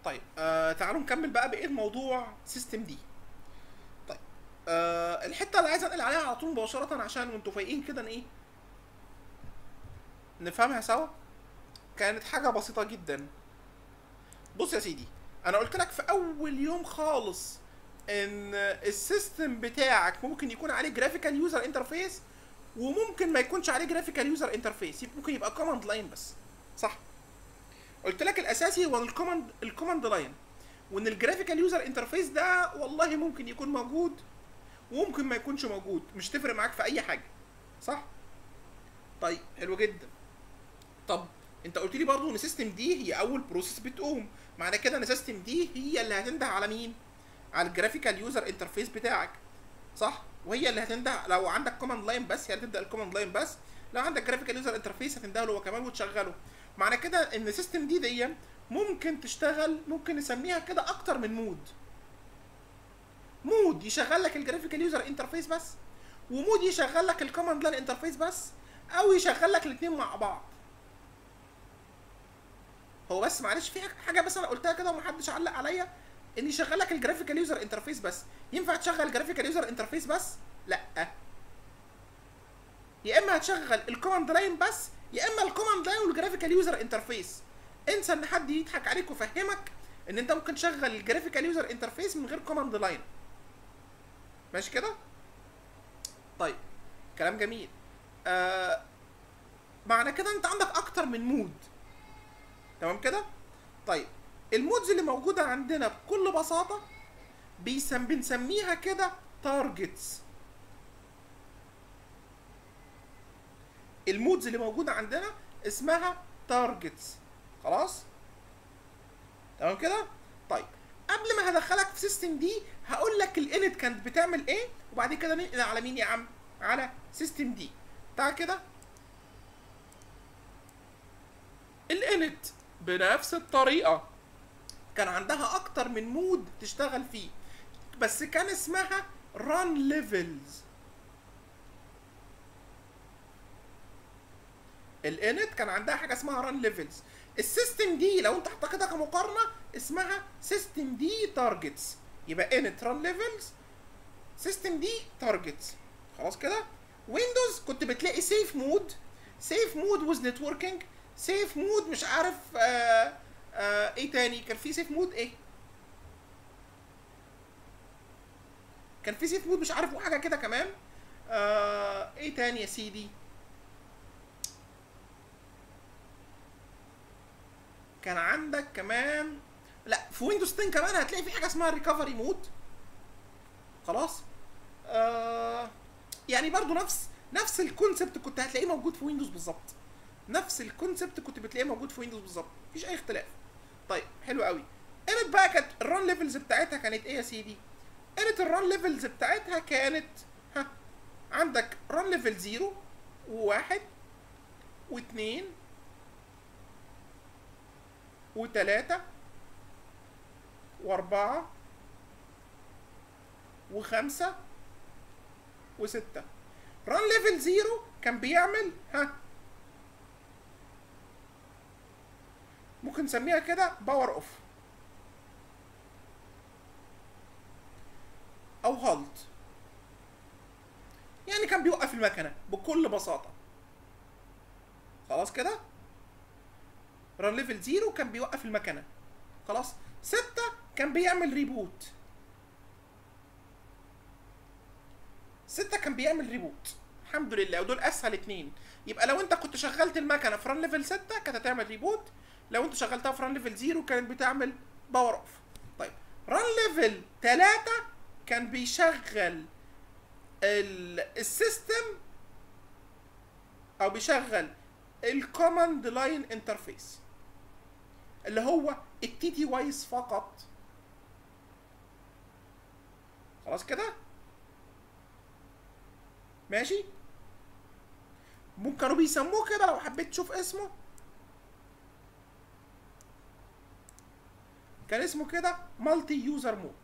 طيب آه تعالوا نكمل بقى بقيه موضوع سيستم دي طيب آه الحته اللي عايز انقل عليها على طول مباشره عشان وانتوا فايقين كده ايه نفهمها سوا كانت حاجه بسيطه جدا بص يا سيدي انا قلت لك في اول يوم خالص ان السيستم بتاعك ممكن يكون عليه جرافيكال يوزر انترفيس وممكن ما يكونش عليه جرافيكال يوزر انترفيس ممكن يبقى كوماند لاين بس صح قلت لك الاساسي هو الكوماند الكوماند لاين وان الجرافيكال يوزر انترفيس ده والله ممكن يكون موجود وممكن ما يكونش موجود مش تفرق معاك في اي حاجه صح طيب حلو جدا طب انت قلت لي برضو ان سيستم دي هي اول بروسيس بتقوم معنى كده ان سيستم دي هي اللي هتنده على مين على الجرافيكال يوزر انترفيس بتاعك صح وهي اللي هتنده لو عندك كوماند لاين بس هي هتبدا الكوماند لاين بس لو عندك جرافيكال يوزر انترفيس هتنده له هو كمان وتشغله معنى كده ان سيستم دي دي ممكن تشتغل ممكن نسميها كده اكتر من مود مود يشغل لك الجرافيكال يوزر انترفيس بس ومود يشغل لك الكوماند لاين انترفيس بس او يشغل لك الاثنين مع بعض هو بس معلش في حاجه بس انا قلتها كده ومحدش علق عليا ان يشغل لك الجرافيكال يوزر انترفيس بس ينفع تشغل الجرافيكال يوزر انترفيس بس لا يا اما هتشغل الكوماند لاين بس يا اما الكوماند لاين والجرافيكال يوزر انترفيس انسى ان حد يضحك عليك ويفهمك ان انت ممكن تشغل الجرافيكال يوزر انترفيس من غير كوماند لاين ماشي كده طيب كلام جميل آه معنى كده انت عندك اكتر من مود تمام كده طيب المودز اللي موجوده عندنا بكل بساطه بيسم بنسميها كده تارجتس المودز اللي موجوده عندنا اسمها تارجتس خلاص تمام كده طيب قبل ما هدخلك في سيستم دي هقول لك الانت كانت بتعمل ايه وبعد كده ننقل على مين يا عم على سيستم دي تعال كده الانت بنفس الطريقه كان عندها اكتر من مود تشتغل فيه بس كان اسمها run levels الانت كان عندها حاجه اسمها run levels السيستم دي لو انت حطيتها كده كمقارنه اسمها سيستم دي تارجتس يبقى انت run levels سيستم دي تارجتس خلاص كده ويندوز كنت بتلاقي سيف مود سيف مود ويز نتوركينج سيف مود مش عارف آه آه ايه تاني كان في سيف مود ايه كان في سيف مود مش عارف وحاجه كده كمان آه ايه تاني يا سيدي كان عندك كمان لا في ويندوز 10 كمان هتلاقي في حاجه اسمها ريكفري مود خلاص آه يعني برضو نفس نفس الكونسبت كنت هتلاقيه موجود في ويندوز بالظبط نفس الكونسبت كنت بتلاقيه موجود في ويندوز بالظبط مفيش اي اختلاف طيب حلو قوي انت بقى كانت الران ليفلز بتاعتها كانت ايه يا سيدي انت الران ليفلز بتاعتها كانت ها عندك ران ليفل زيرو وواحد واثنين وتلاتة وأربعة وخمسة وستة ران ليفل زيرو كان بيعمل ها ممكن نسميها كده باور اوف او هولد يعني كان بيوقف المكنه بكل بساطه خلاص كده ران ليفل زيرو كان بيوقف المكنه خلاص ستة كان بيعمل ريبوت ستة كان بيعمل ريبوت الحمد لله ودول اسهل اتنين يبقى لو انت كنت شغلت المكنه في ران ليفل 6 كانت هتعمل ريبوت لو انت شغلتها في ران ليفل 0 كانت بتعمل باور اوف طيب ران ليفل 3 كان بيشغل السيستم او بيشغل الكوماند لاين انترفيس اللي هو التي تي وايز فقط خلاص كده ماشي ممكن كانوا بيسموه كده لو حبيت تشوف اسمه كان اسمه كده مالتي يوزر مود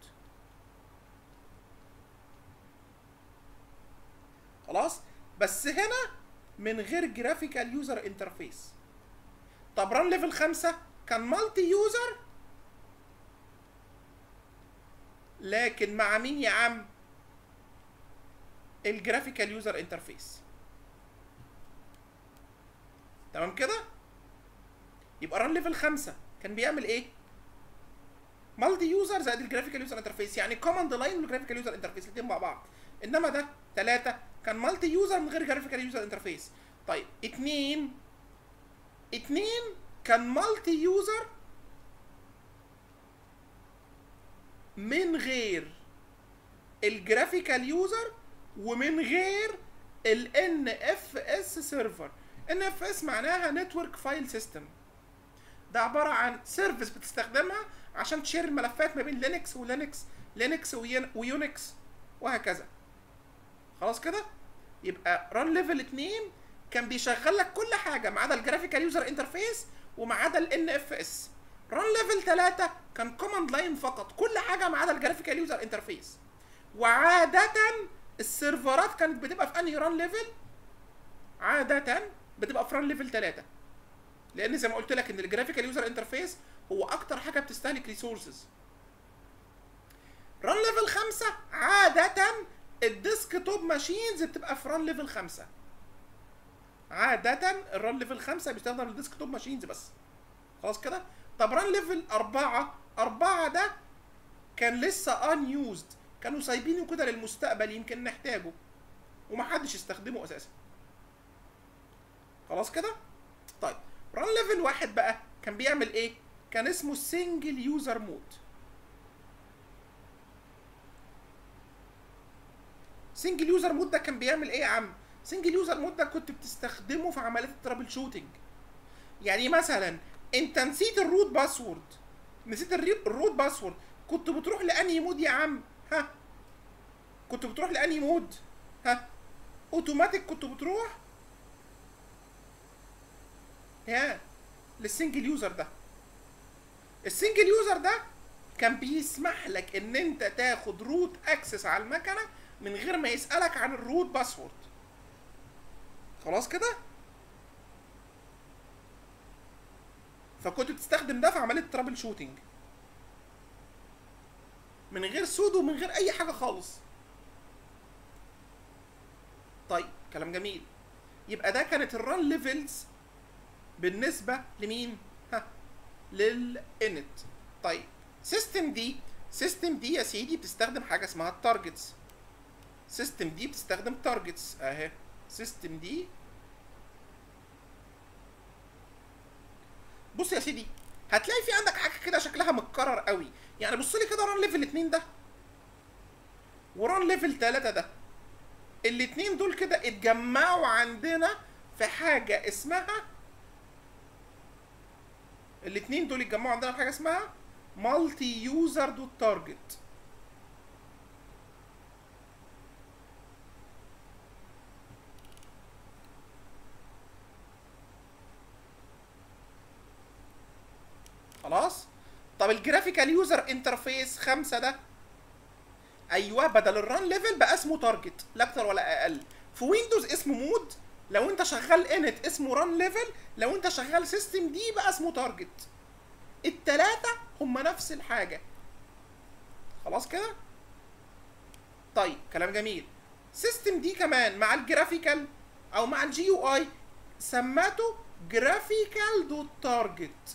خلاص بس هنا من غير جرافيكال يوزر انترفيس طب ران ليفل خمسة كان مالتي يوزر لكن مع مين يا عم الجرافيكال يوزر انترفيس تمام كده يبقى ران ليفل خمسة كان بيعمل ايه مالتي يوزر زائد الجرافيكال يوزر انترفيس يعني كوماند لاين والجرافيكال يوزر انترفيس الاثنين مع بعض انما ده ثلاثة كان مالتي يوزر من غير جرافيكال يوزر انترفيس طيب اتنين اتنين كان مالتي يوزر من غير الجرافيكال يوزر ومن غير ال NFS سيرفر NFS معناها نتورك فايل سيستم ده عبارة عن سيرفيس بتستخدمها عشان تشير الملفات ما بين لينكس ولينكس لينكس ويونكس وهكذا خلاص كده يبقى ران ليفل 2 كان بيشغل لك كل حاجه ما عدا الجرافيكال يوزر انترفيس وما عدا ال اف اس ران ليفل 3 كان كوماند لاين فقط كل حاجه ما عدا الجرافيكال يوزر انترفيس وعاده السيرفرات كانت بتبقى في انهي ران ليفل عاده بتبقى في ران ليفل 3 لان زي ما قلت لك ان الجرافيكال يوزر انترفيس هو اكتر حاجه بتستهلك ريسورسز ران ليفل 5 عاده الديسك توب ماشينز بتبقى في ران ليفل 5 عادة الران ليفل 5 بيستخدم الديسك توب ماشينز بس خلاص كده طب ران ليفل 4 4 ده كان لسه ان يوزد كانوا سايبينه كده للمستقبل يمكن نحتاجه ومحدش يستخدمه اساسا خلاص كده طيب ران ليفل واحد بقى كان بيعمل ايه كان اسمه سنجل يوزر مود سنجل يوزر مود ده كان بيعمل ايه يا عم سنجل يوزر مود ده كنت بتستخدمه في عمليات الترابل شوتنج يعني مثلا انت نسيت الروت باسورد نسيت الري- الروت باسورد كنت بتروح لانهي مود يا عم ها كنت بتروح لانهي مود ها اوتوماتيك كنت بتروح يا للسنجل يوزر ده السنجل يوزر ده كان بيسمح لك ان انت تاخد روت اكسس على المكنه من غير ما يسالك عن الروت باسورد خلاص كده فكنت بتستخدم ده في عمليه ترابل شوتنج من غير سودو من غير اي حاجه خالص طيب كلام جميل يبقى ده كانت الران ليفلز بالنسبه لمين ها للانت طيب سيستم دي سيستم دي يا سيدي بتستخدم حاجه اسمها التارجتس سيستم دي بتستخدم تارجتس اهي سيستم دي بص يا سيدي هتلاقي في عندك حاجه كده شكلها متكرر قوي يعني بص لي كده ران ليفل 2 ده وران ليفل 3 ده الاتنين دول كده اتجمعوا عندنا في حاجه اسمها الاتنين دول اتجمعوا عندنا في حاجه اسمها مالتي يوزر دوت تارجت خلاص طب الجرافيكال يوزر انترفيس خمسة ده ايوه بدل الران ليفل بقى اسمه تارجت لا اكتر ولا اقل في ويندوز اسمه مود لو انت شغال انت اسمه ران ليفل لو انت شغال سيستم دي بقى اسمه تارجت التلاتة هما نفس الحاجة خلاص كده طيب كلام جميل سيستم دي كمان مع الجرافيكال او مع الجي يو اي سماته جرافيكال دوت تارجت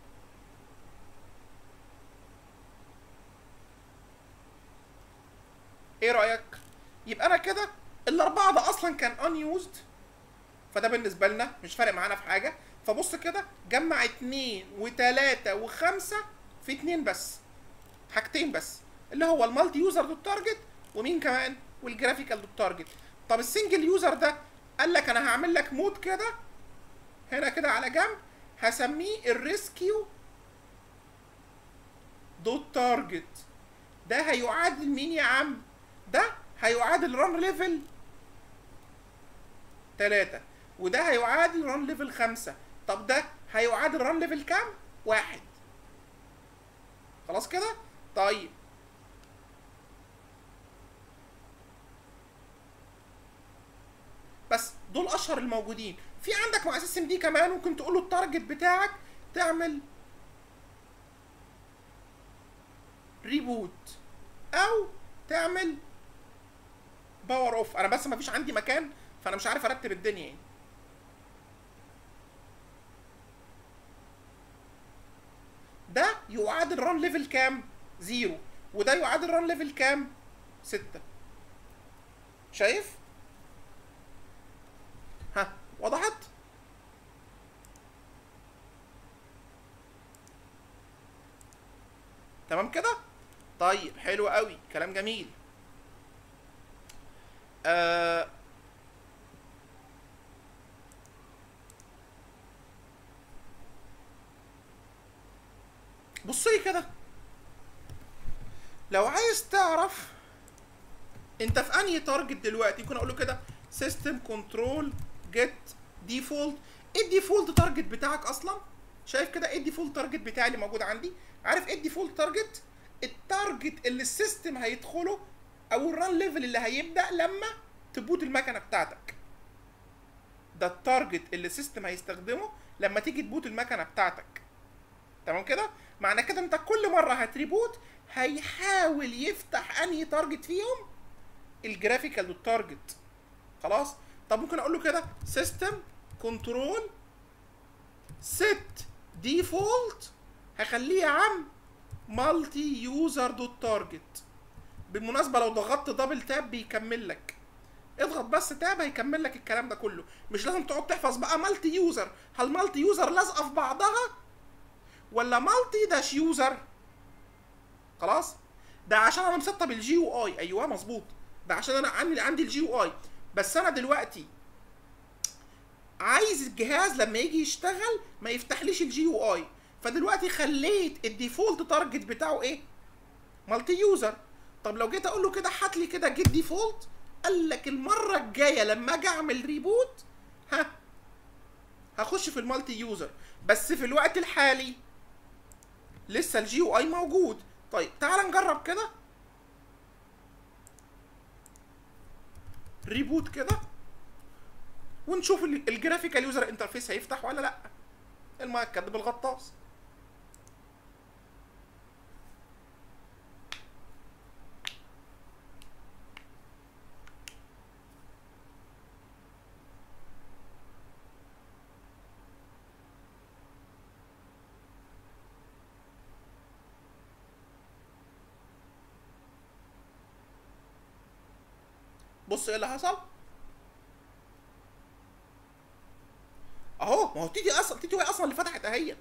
ايه رايك يبقى انا كده الاربعه ده اصلا كان unused فده بالنسبه لنا مش فارق معانا في حاجه فبص كده جمع اتنين وتلاته وخمسه في اتنين بس حاجتين بس اللي هو المالتي يوزر دوت تارجت ومين كمان والجرافيكال دوت تارجت طب السنجل يوزر ده قال لك انا هعمل لك مود كده هنا كده على جنب هسميه الريسكيو دوت تارجت ده هيعادل مين يا عم ده هيعادل ران ليفل 3 وده هيعادل ران ليفل 5 طب ده هيعادل ران ليفل كام؟ واحد خلاص كده؟ طيب بس دول اشهر الموجودين في عندك مع سيستم دي كمان ممكن تقول له التارجت بتاعك تعمل ريبوت او تعمل باور اوف انا بس ما فيش عندي مكان فانا مش عارف ارتب الدنيا يعني ده يعادل ران ليفل كام زيرو وده يعادل ران ليفل كام ستة شايف ها وضحت تمام كده طيب حلو قوي كلام جميل آه بصي كده لو عايز تعرف انت في انهي تارجت دلوقتي ممكن اقول له كده سيستم كنترول جيت ديفولت ايه الديفولت تارجت بتاعك اصلا شايف كده ايه الديفولت تارجت بتاعي اللي موجود عندي عارف ايه الديفولت تارجت التارجت اللي السيستم هيدخله او الران ليفل اللي هيبدا لما تبوت المكنه بتاعتك ده التارجت اللي السيستم هيستخدمه لما تيجي تبوت المكنه بتاعتك تمام كده معنى كده انت كل مره هتريبوت هيحاول يفتح انهي تارجت فيهم الجرافيكال والتارجت خلاص طب ممكن اقول له كده سيستم كنترول set ديفولت هخليه يا عم مالتي يوزر دوت تارجت بالمناسبه لو ضغطت دبل تاب بيكمل لك اضغط بس تاب هيكمل لك الكلام ده كله مش لازم تقعد تحفظ بقى مالتي يوزر هل مالتي يوزر لازقه في بعضها ولا مالتي داش يوزر خلاص ده عشان انا مسطب الجي يو اي ايوه مظبوط ده عشان انا عندي عندي الجي يو اي بس انا دلوقتي عايز الجهاز لما يجي يشتغل ما يفتحليش الجي يو اي فدلوقتي خليت الديفولت تارجت بتاعه ايه مالتي يوزر طب لو جيت اقول له كده هات لي كده جيت ديفولت قال لك المره الجايه لما اجي اعمل ريبوت ها هخش في المالتي يوزر بس في الوقت الحالي لسه الجي يو اي موجود طيب تعال نجرب كده ريبوت كده ونشوف ال- الجرافيكال يوزر انترفيس هيفتح ولا لا المؤكد بالغطاس بص ايه اللي حصل اهو ما هو تي تي اصلا تي تي واي اصلا اللي فتحت اهي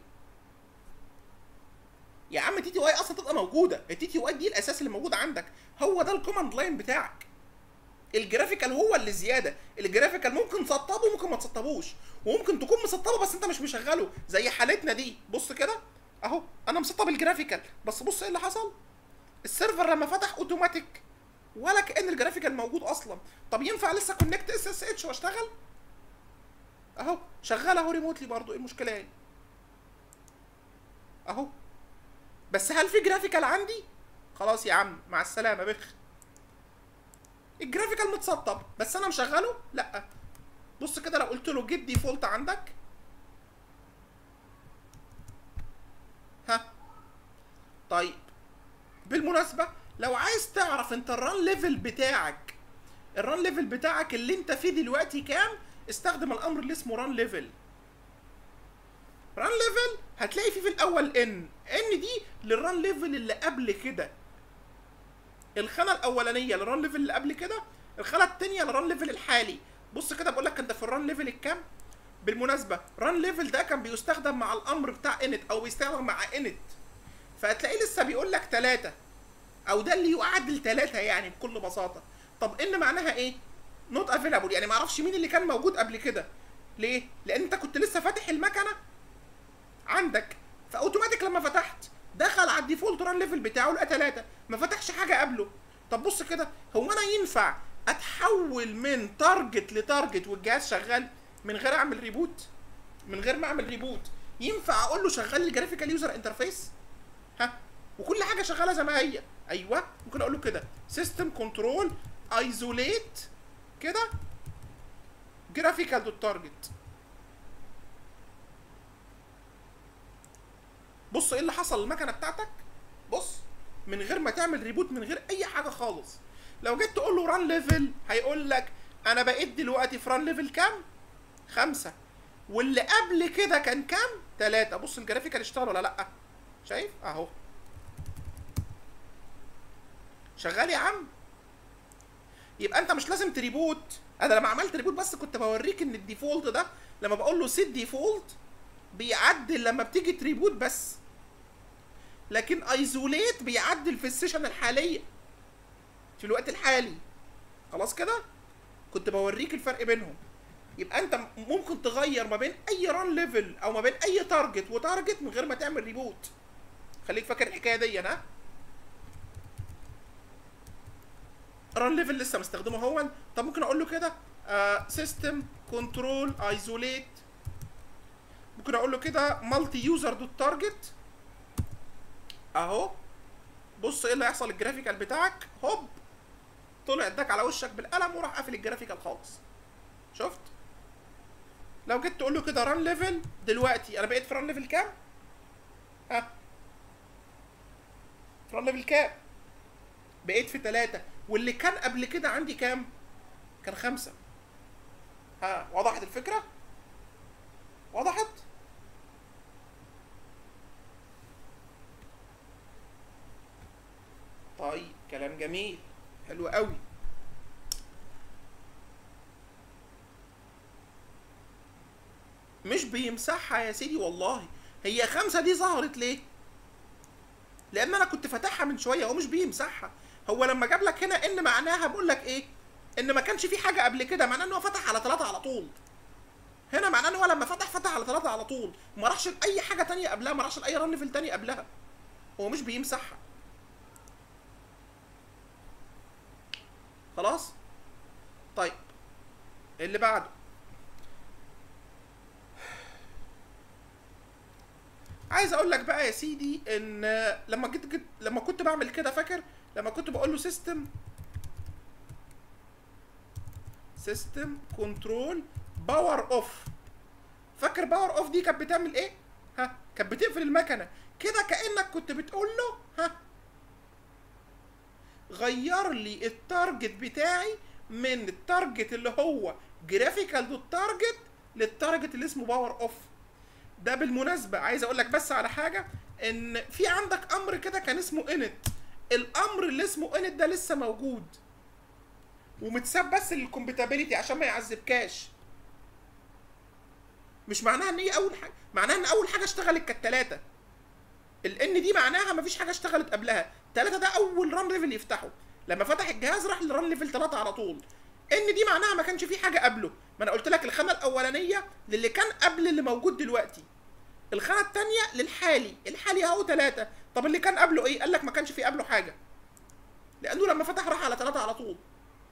يا عم تي تي واي اصلا تبقى موجوده التي تي واي دي الاساس اللي موجود عندك هو ده الكوماند لاين بتاعك الجرافيكال هو اللي زياده الجرافيكال ممكن تسطبه وممكن ما تسطبوش وممكن تكون مسطبه بس انت مش مشغله زي حالتنا دي بص كده اهو انا مسطب الجرافيكال بس بص ايه اللي حصل السيرفر لما فتح اوتوماتيك ولا كان الجرافيكال موجود اصلا طب ينفع لسه كونكت اس اس اتش واشتغل اهو شغال اهو ريموتلي برضو ايه المشكله يعني اهو بس هل في جرافيكال عندي خلاص يا عم مع السلامه بخ الجرافيكال متسطب بس انا مشغله لا بص كده لو قلت له جيت ديفولت عندك ها طيب بالمناسبه لو عايز تعرف انت الران ليفل بتاعك الران ليفل بتاعك اللي انت فيه دلوقتي كام استخدم الامر اللي اسمه ران ليفل ران ليفل هتلاقي فيه في الاول ان ان دي للران ليفل اللي قبل كده الخانه الاولانيه للران ليفل اللي قبل كده الخانه الثانيه للران ليفل الحالي بص كده بقول لك انت في الران ليفل الكام بالمناسبه ران ليفل ده كان بيستخدم مع الامر بتاع انت او بيستخدم مع انت فهتلاقيه لسه بيقول لك ثلاثة او ده اللي يعادل ثلاثة يعني بكل بساطه طب ان معناها ايه نوت افيلابل يعني ما اعرفش مين اللي كان موجود قبل كده ليه لان انت كنت لسه فاتح المكنه عندك فاوتوماتيك لما فتحت دخل على الديفولت ران ليفل بتاعه لقى ثلاثة ما فتحش حاجه قبله طب بص كده هو انا ينفع اتحول من تارجت لتارجت والجهاز شغال من غير اعمل ريبوت من غير ما اعمل ريبوت ينفع اقول له شغل لي جرافيكال يوزر انترفيس ها وكل حاجه شغاله زي ما هي ايوه ممكن اقول له كده سيستم كنترول ايزوليت كده جرافيكال دوت تارجت بص ايه اللي حصل للمكنه بتاعتك بص من غير ما تعمل ريبوت من غير اي حاجه خالص لو جيت تقول له ران ليفل هيقول لك انا بقيت دلوقتي في ران ليفل كام خمسة واللي قبل كده كان كام تلاتة بص الجرافيكال اشتغل ولا لا شايف اهو شغال يا عم يبقى انت مش لازم تريبوت انا لما عملت ريبوت بس كنت بوريك ان الديفولت ده لما بقول له سيت ديفولت بيعدل لما بتيجي تريبوت بس لكن ايزوليت بيعدل في السيشن الحاليه في الوقت الحالي خلاص كده كنت بوريك الفرق بينهم يبقى انت ممكن تغير ما بين اي ران ليفل او ما بين اي تارجت وتارجت من غير ما تعمل ريبوت خليك فاكر الحكايه دي ها ران ليفل لسه مستخدمه هو طب ممكن اقول له كده سيستم كنترول ايزوليت ممكن اقول له كده مالتي يوزر دوت تارجت اهو بص ايه اللي هيحصل الجرافيكال بتاعك هوب طلع اداك على وشك بالقلم وراح قافل الجرافيكال خالص شفت لو جيت تقول له كده ران ليفل دلوقتي انا بقيت في ران ليفل كام ها في ران ليفل كام بقيت في ثلاثة واللي كان قبل كده عندي كام كان خمسة ها وضحت الفكرة وضحت طيب كلام جميل حلو قوي مش بيمسحها يا سيدي والله هي خمسة دي ظهرت ليه لان انا كنت فاتحها من شويه هو مش بيمسحها هو لما جاب لك هنا ان معناها بقول لك ايه ان ما كانش في حاجه قبل كده معناه ان هو فتح على ثلاثة على طول هنا معناه ان هو لما فتح فتح على ثلاثة على طول ما راحش لاي حاجه تانية قبلها ما راحش لاي ران ليفل تاني قبلها هو مش بيمسحها خلاص طيب اللي بعده عايز اقول لك بقى يا سيدي ان لما جيت, جيت لما كنت بعمل كده فاكر لما كنت بقول له سيستم سيستم كنترول باور اوف فاكر باور اوف دي كانت بتعمل ايه ها كانت بتقفل المكنه كده كانك كنت بتقول له ها غير لي التارجت بتاعي من التارجت اللي هو جرافيكال دوت تارجت للتارجت اللي اسمه باور اوف ده بالمناسبه عايز اقول لك بس على حاجه ان في عندك امر كده كان اسمه انت الامر اللي اسمه انت ده لسه موجود ومتساب بس للكومباتيبيليتي عشان ما يعذبكاش مش معناها ان هي اول حاجه معناها ان اول حاجه اشتغلت كانت ثلاثه الان دي معناها ما فيش حاجه اشتغلت قبلها ثلاثه ده اول ران ليفل يفتحه لما فتح الجهاز راح لران ليفل ثلاثه على طول ان دي معناها ما كانش في حاجه قبله ما انا قلت لك الخانه الاولانيه للي كان قبل اللي موجود دلوقتي الخانه الثانيه للحالي الحالي اهو ثلاثه طب اللي كان قبله ايه قال لك ما كانش في قبله حاجه لانه لما فتح راح على ثلاثه على طول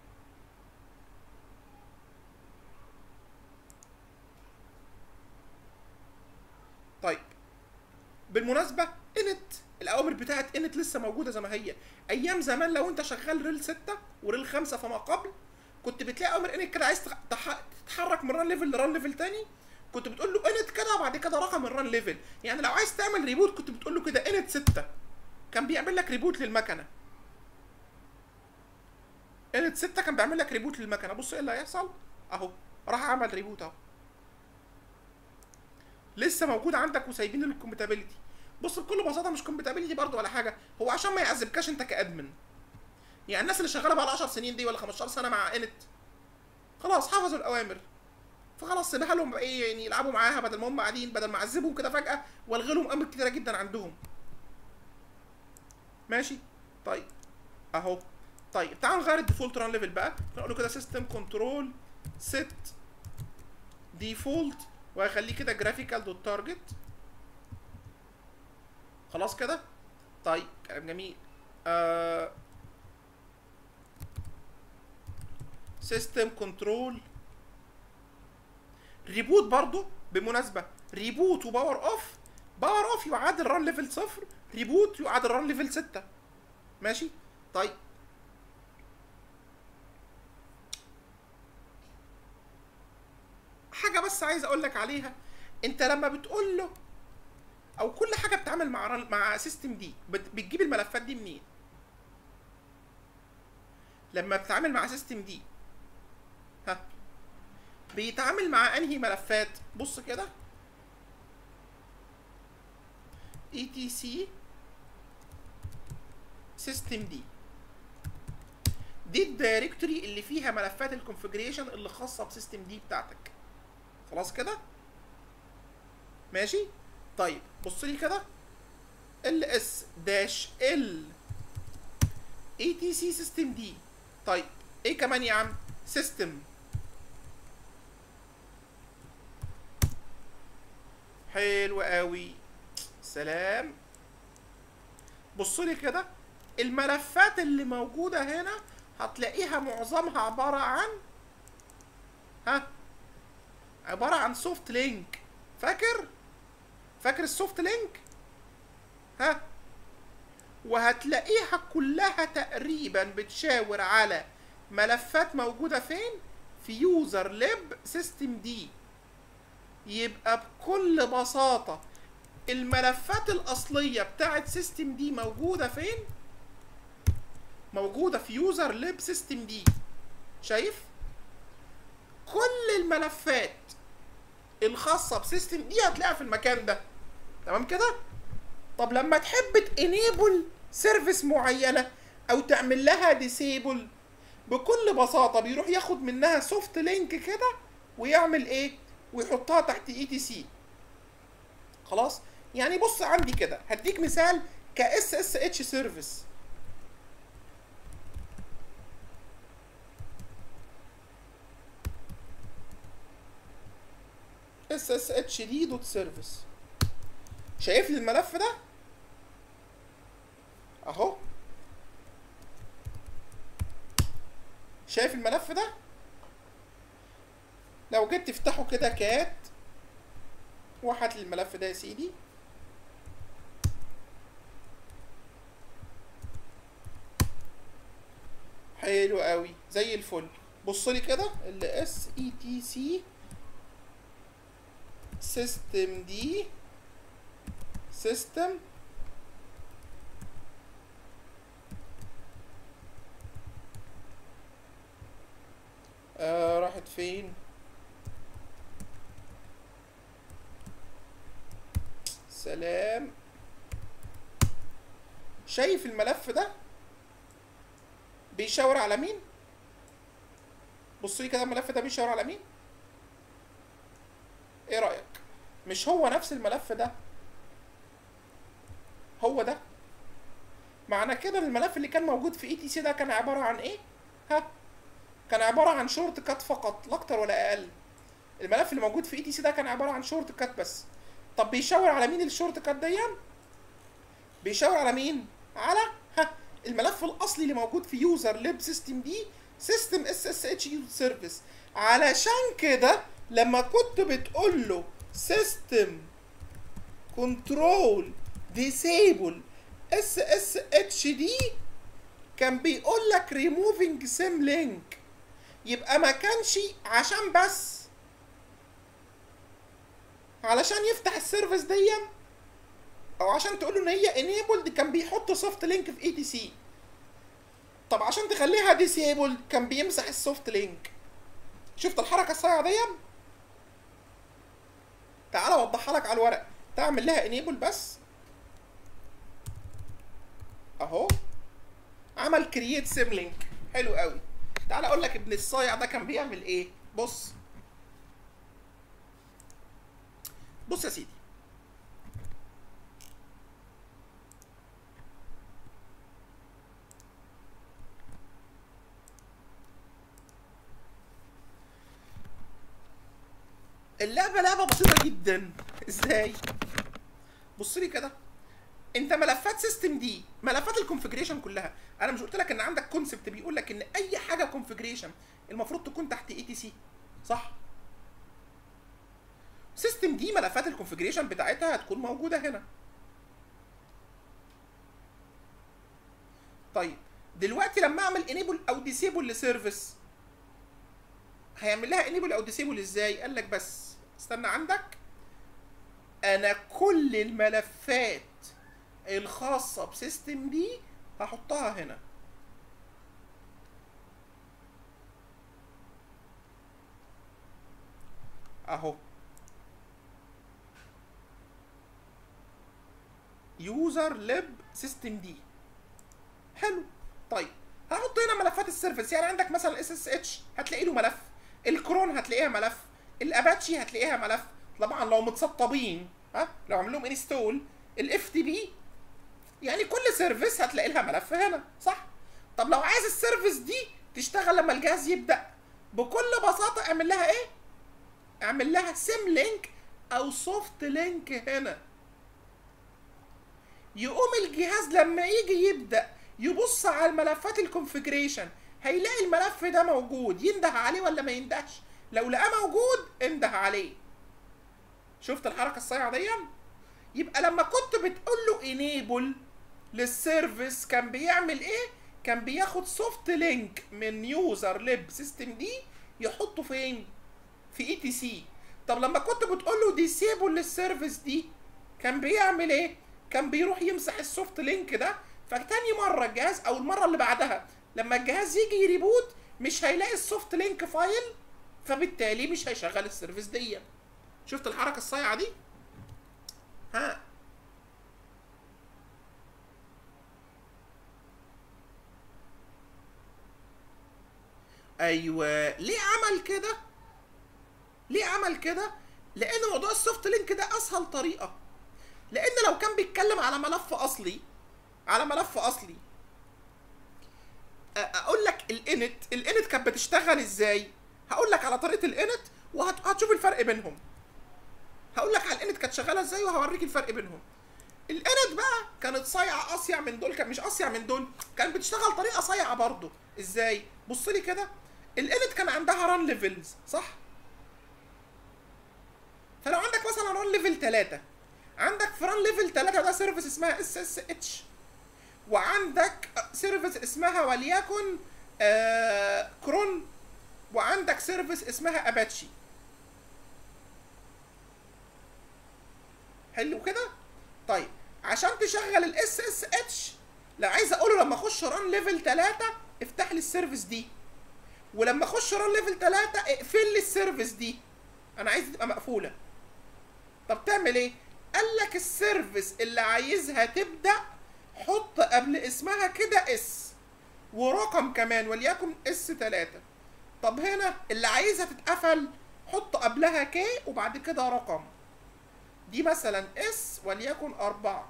طيب بالمناسبه انت الاوامر بتاعت انت لسه موجوده زي ما هي ايام زمان لو انت شغال ريل 6 وريل 5 فما قبل كنت بتلاقي اوامر انت كده عايز تح- تتحرك من ران ليفل لران ليفل تاني كنت بتقول له انت كده وبعد كده رقم الران ليفل يعني لو عايز تعمل ريبوت كنت بتقول له كده انت 6 كان بيعمل لك ريبوت للمكنه انت 6 كان بيعمل لك ريبوت للمكنه بص ايه اللي هيحصل اهو راح عمل ريبوت اهو لسه موجود عندك وسايبين الكومباتيبيليتي بص بكل بساطه مش كومباتيبيليتي برضه ولا حاجه هو عشان ما يعذبكاش انت كادمن يعني الناس اللي شغاله بقى 10 سنين دي ولا 15 سنه مع انت خلاص حفظوا الاوامر فخلاص سيبها لهم بقى ايه يعني يلعبوا معاها بدل ما هم قاعدين بدل ما اعذبهم كده فجاه والغي لهم امر كتيره جدا عندهم ماشي طيب اهو طيب تعال نغير الديفولت ران ليفل بقى نقول له كده سيستم كنترول سيت ديفولت وهخليه كده جرافيكال دوت تارجت خلاص كده طيب كلام جميل آه سيستم كنترول ريبوت برضو بالمناسبة ريبوت وباور اوف باور اوف يعادل ران ليفل صفر ريبوت يعادل ران ليفل ستة ماشي طيب حاجة بس عايز اقول لك عليها انت لما بتقول له او كل حاجه بتتعامل مع ران مع سيستم دي بت- بتجيب الملفات الملفات دي منين لما بتتعامل مع سيستم دي ها بيتعامل مع انهي ملفات بص كده اي تي سي سيستم دي دي الدايركتوري اللي فيها ملفات الكونفجريشن اللي خاصه بسيستم دي بتاعتك خلاص كده ماشي طيب بص لي كده ال اس داش ال اي تي سي سيستم دي طيب ايه كمان يا عم سيستم حلو قوي سلام بص لي كده الملفات اللي موجوده هنا هتلاقيها معظمها عباره عن ها عباره عن سوفت لينك فاكر فاكر السوفت لينك ها وهتلاقيها كلها تقريبا بتشاور على ملفات موجوده فين في يوزر ليب سيستم دي يبقى بكل بساطه الملفات الاصليه بتاعت سيستم دي موجوده فين موجوده في يوزر ليب سيستم دي شايف كل الملفات الخاصه بسيستم دي هتلاقيها في المكان ده تمام كده طب لما تحب تانيبل سيرفيس معينه او تعمل لها ديسيبل بكل بساطه بيروح ياخد منها سوفت لينك كده ويعمل ايه ويحطها تحت اي تي سي خلاص يعني بص عندي كده هديك مثال كاس اس اتش سيرفيس اس اس اتش دي دوت سيرفيس شايف لي الملف ده اهو شايف الملف ده لو جيت تفتحه كده كات وهات لي الملف ده يا سيدي حلو قوي زي الفل بص لي كده ال اس اي تي سي سيستم دي سيستم آه راحت فين سلام شايف الملف ده بيشاور على مين بص لي كده الملف ده بيشاور على مين ايه رايك مش هو نفس الملف ده هو ده معنى كده الملف اللي كان موجود في اي تي سي ده كان عباره عن ايه ها كان عباره عن شورت كات فقط لا اكتر ولا اقل الملف اللي موجود في اي تي سي ده كان عباره عن شورت كات بس طب بيشاور على مين الشورت كات دي بيشاور على مين على ها الملف الاصلي اللي موجود في يوزر ليب سيستم دي سيستم اس اس اتش يو سيرفيس علشان كده لما كنت بتقول له سيستم كنترول ديسيبل اس اس اتش دي كان بيقول لك ريموفينج سيم لينك يبقى ما كانش عشان بس علشان يفتح السيرفيس دي او عشان تقول له ان هي انيبلد كان بيحط سوفت لينك في اي تي سي طب عشان تخليها ديسيبل كان بيمسح السوفت لينك شفت الحركه الصايعه دي تعال اوضحها لك على الورق تعمل لها انيبل بس اهو عمل كرييت سيم لينك حلو قوي تعال اقول لك ابن الصايع ده كان بيعمل ايه بص بص يا سيدي اللعبه لعبه بسيطه جدا ازاي بص لي كده انت ملفات سيستم دي ملفات الكونفجريشن كلها انا مش قلت لك ان عندك كونسبت بيقول لك ان اي حاجه كونفجريشن المفروض تكون تحت اي تي سي صح سيستم دي ملفات الكونفجريشن بتاعتها هتكون موجوده هنا طيب دلوقتي لما اعمل انيبل او ديسيبل لسيرفيس هيعمل لها انيبل او ديسيبل ازاي قال لك بس استنى عندك انا كل الملفات الخاصه بسيستم دي هحطها هنا اهو يوزر لب سيستم دي حلو طيب هحط هنا ملفات السيرفيس يعني عندك مثلا اس اس اتش هتلاقي له ملف الكرون هتلاقيها ملف الاباتشي هتلاقيها ملف طبعا لو متسطبين ها لو عامل لهم انستول الاف تي بي يعني كل سيرفيس هتلاقي لها ملف هنا صح طب لو عايز السيرفيس دي تشتغل لما الجهاز يبدا بكل بساطه اعمل لها ايه اعمل لها سيم لينك او سوفت لينك هنا يقوم الجهاز لما يجي يبدا يبص على الملفات الكونفيجريشن هيلاقي الملف ده موجود ينده عليه ولا ما يندهش لو لقاه موجود انده عليه شفت الحركه الصايعه دي يبقى لما كنت بتقول له انيبل للسيرفيس كان بيعمل ايه كان بياخد سوفت لينك من يوزر ليب سيستم دي يحطه فين في اي تي سي طب لما كنت بتقول له ديسيبل للسيرفيس دي كان بيعمل ايه كان بيروح يمسح السوفت لينك ده فتاني مره الجهاز او المره اللي بعدها لما الجهاز يجي يريبوت مش هيلاقي السوفت لينك فايل فبالتالي مش هيشغل السيرفيس دي شفت الحركه الصايعه دي ها ايوه ليه عمل كده ليه عمل كده لان موضوع السوفت لينك ده اسهل طريقه لان لو كان بيتكلم على ملف اصلي على ملف اصلي اقول لك الانت الانت كانت بتشتغل ازاي هقول لك على طريقه الانت وهتشوف الفرق بينهم هقول لك على الانت كانت شغاله ازاي وهوريك الفرق بينهم الانت بقى كانت صايعه اصيع من دول كان مش اصيع من دول كانت بتشتغل طريقه صايعه برضه ازاي بص لي كده الانت كان عندها ران ليفلز صح فلو عندك مثلا ران ليفل 3 عندك في ران ليفل 3 ده سيرفيس اسمها اس اس اتش وعندك سيرفيس اسمها وليكن آه كرون وعندك سيرفيس اسمها اباتشي حلو كده طيب عشان تشغل الاس اس اتش لو عايز اقوله لما اخش ران ليفل 3 افتح لي السيرفيس دي ولما اخش ران ليفل 3 اقفل لي السيرفيس دي انا عايز تبقى مقفوله طب تعمل ايه قال لك السيرفيس اللي عايزها تبدا حط قبل اسمها كده اس ورقم كمان وليكن اس 3 طب هنا اللي عايزها تتقفل حط قبلها كي وبعد كده رقم دي مثلا اس وليكن أربعة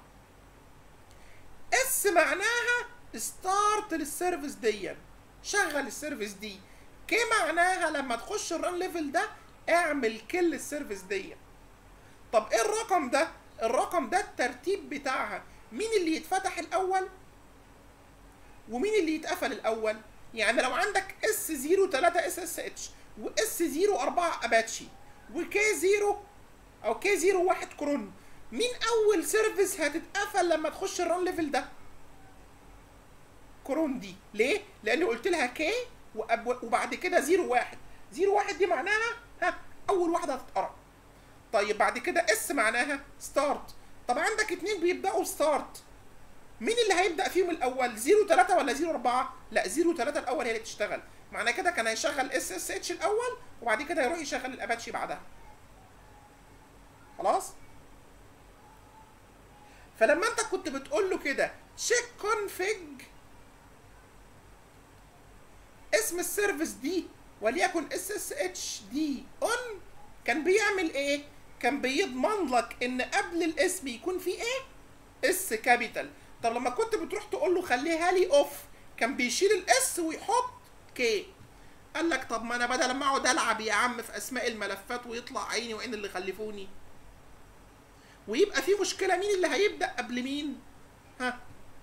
اس معناها ستارت للسيرفيس دي شغل السيرفيس دي كي معناها لما تخش الران ليفل ده اعمل كل السيرفيس دي طب ايه الرقم ده الرقم ده الترتيب بتاعها مين اللي يتفتح الاول ومين اللي يتقفل الاول يعني لو عندك اس 0 3 اس اس اتش واس 0 4 اباتشي وكي 0 او كي 0 1 كرون مين اول سيرفيس هتتقفل لما تخش الران ليفل ده كرون دي ليه لان قلت لها كي وبعد كده 0 1 0 1 دي معناها ها اول واحده هتتقرا طيب بعد كده اس معناها ستارت طب عندك اتنين بيبداوا ستارت مين اللي هيبدا فيهم الاول 0 3 ولا 0 4 لا 0 3 الاول هي اللي تشتغل معنى كده كان هيشغل اس اس اتش الاول وبعد كده يروح يشغل الاباتشي بعدها خلاص فلما انت كنت بتقول له كده تشيك كونفيج اسم السيرفيس دي وليكن اس اس اتش دي اون كان بيعمل ايه كان بيضمن لك ان قبل الاسم يكون في ايه اس كابيتال طب لما كنت بتروح تقول له خليها لي اوف كان بيشيل الاس ويحط كي قال لك طب ما انا بدل ما اقعد العب يا عم في اسماء الملفات ويطلع عيني وعين اللي خلفوني ويبقى في مشكله مين اللي هيبدا قبل مين ها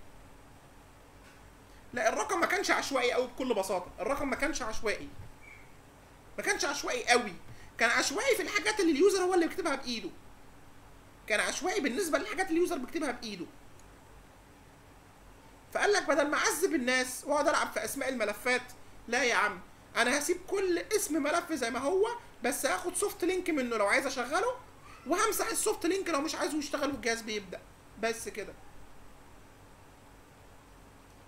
لا الرقم ما كانش عشوائي قوي بكل بساطه الرقم ما كانش عشوائي ما كانش عشوائي قوي كان عشوائي في الحاجات اللي اليوزر هو اللي بيكتبها بايده كان عشوائي بالنسبه للحاجات اللي اليوزر بيكتبها بايده فقال لك بدل ما اعذب الناس واقعد العب في اسماء الملفات لا يا عم انا هسيب كل اسم ملف زي ما هو بس هاخد سوفت لينك منه لو عايز اشغله وهمسح السوفت لينك لو مش عايزه يشتغل والجهاز بيبدا بس كده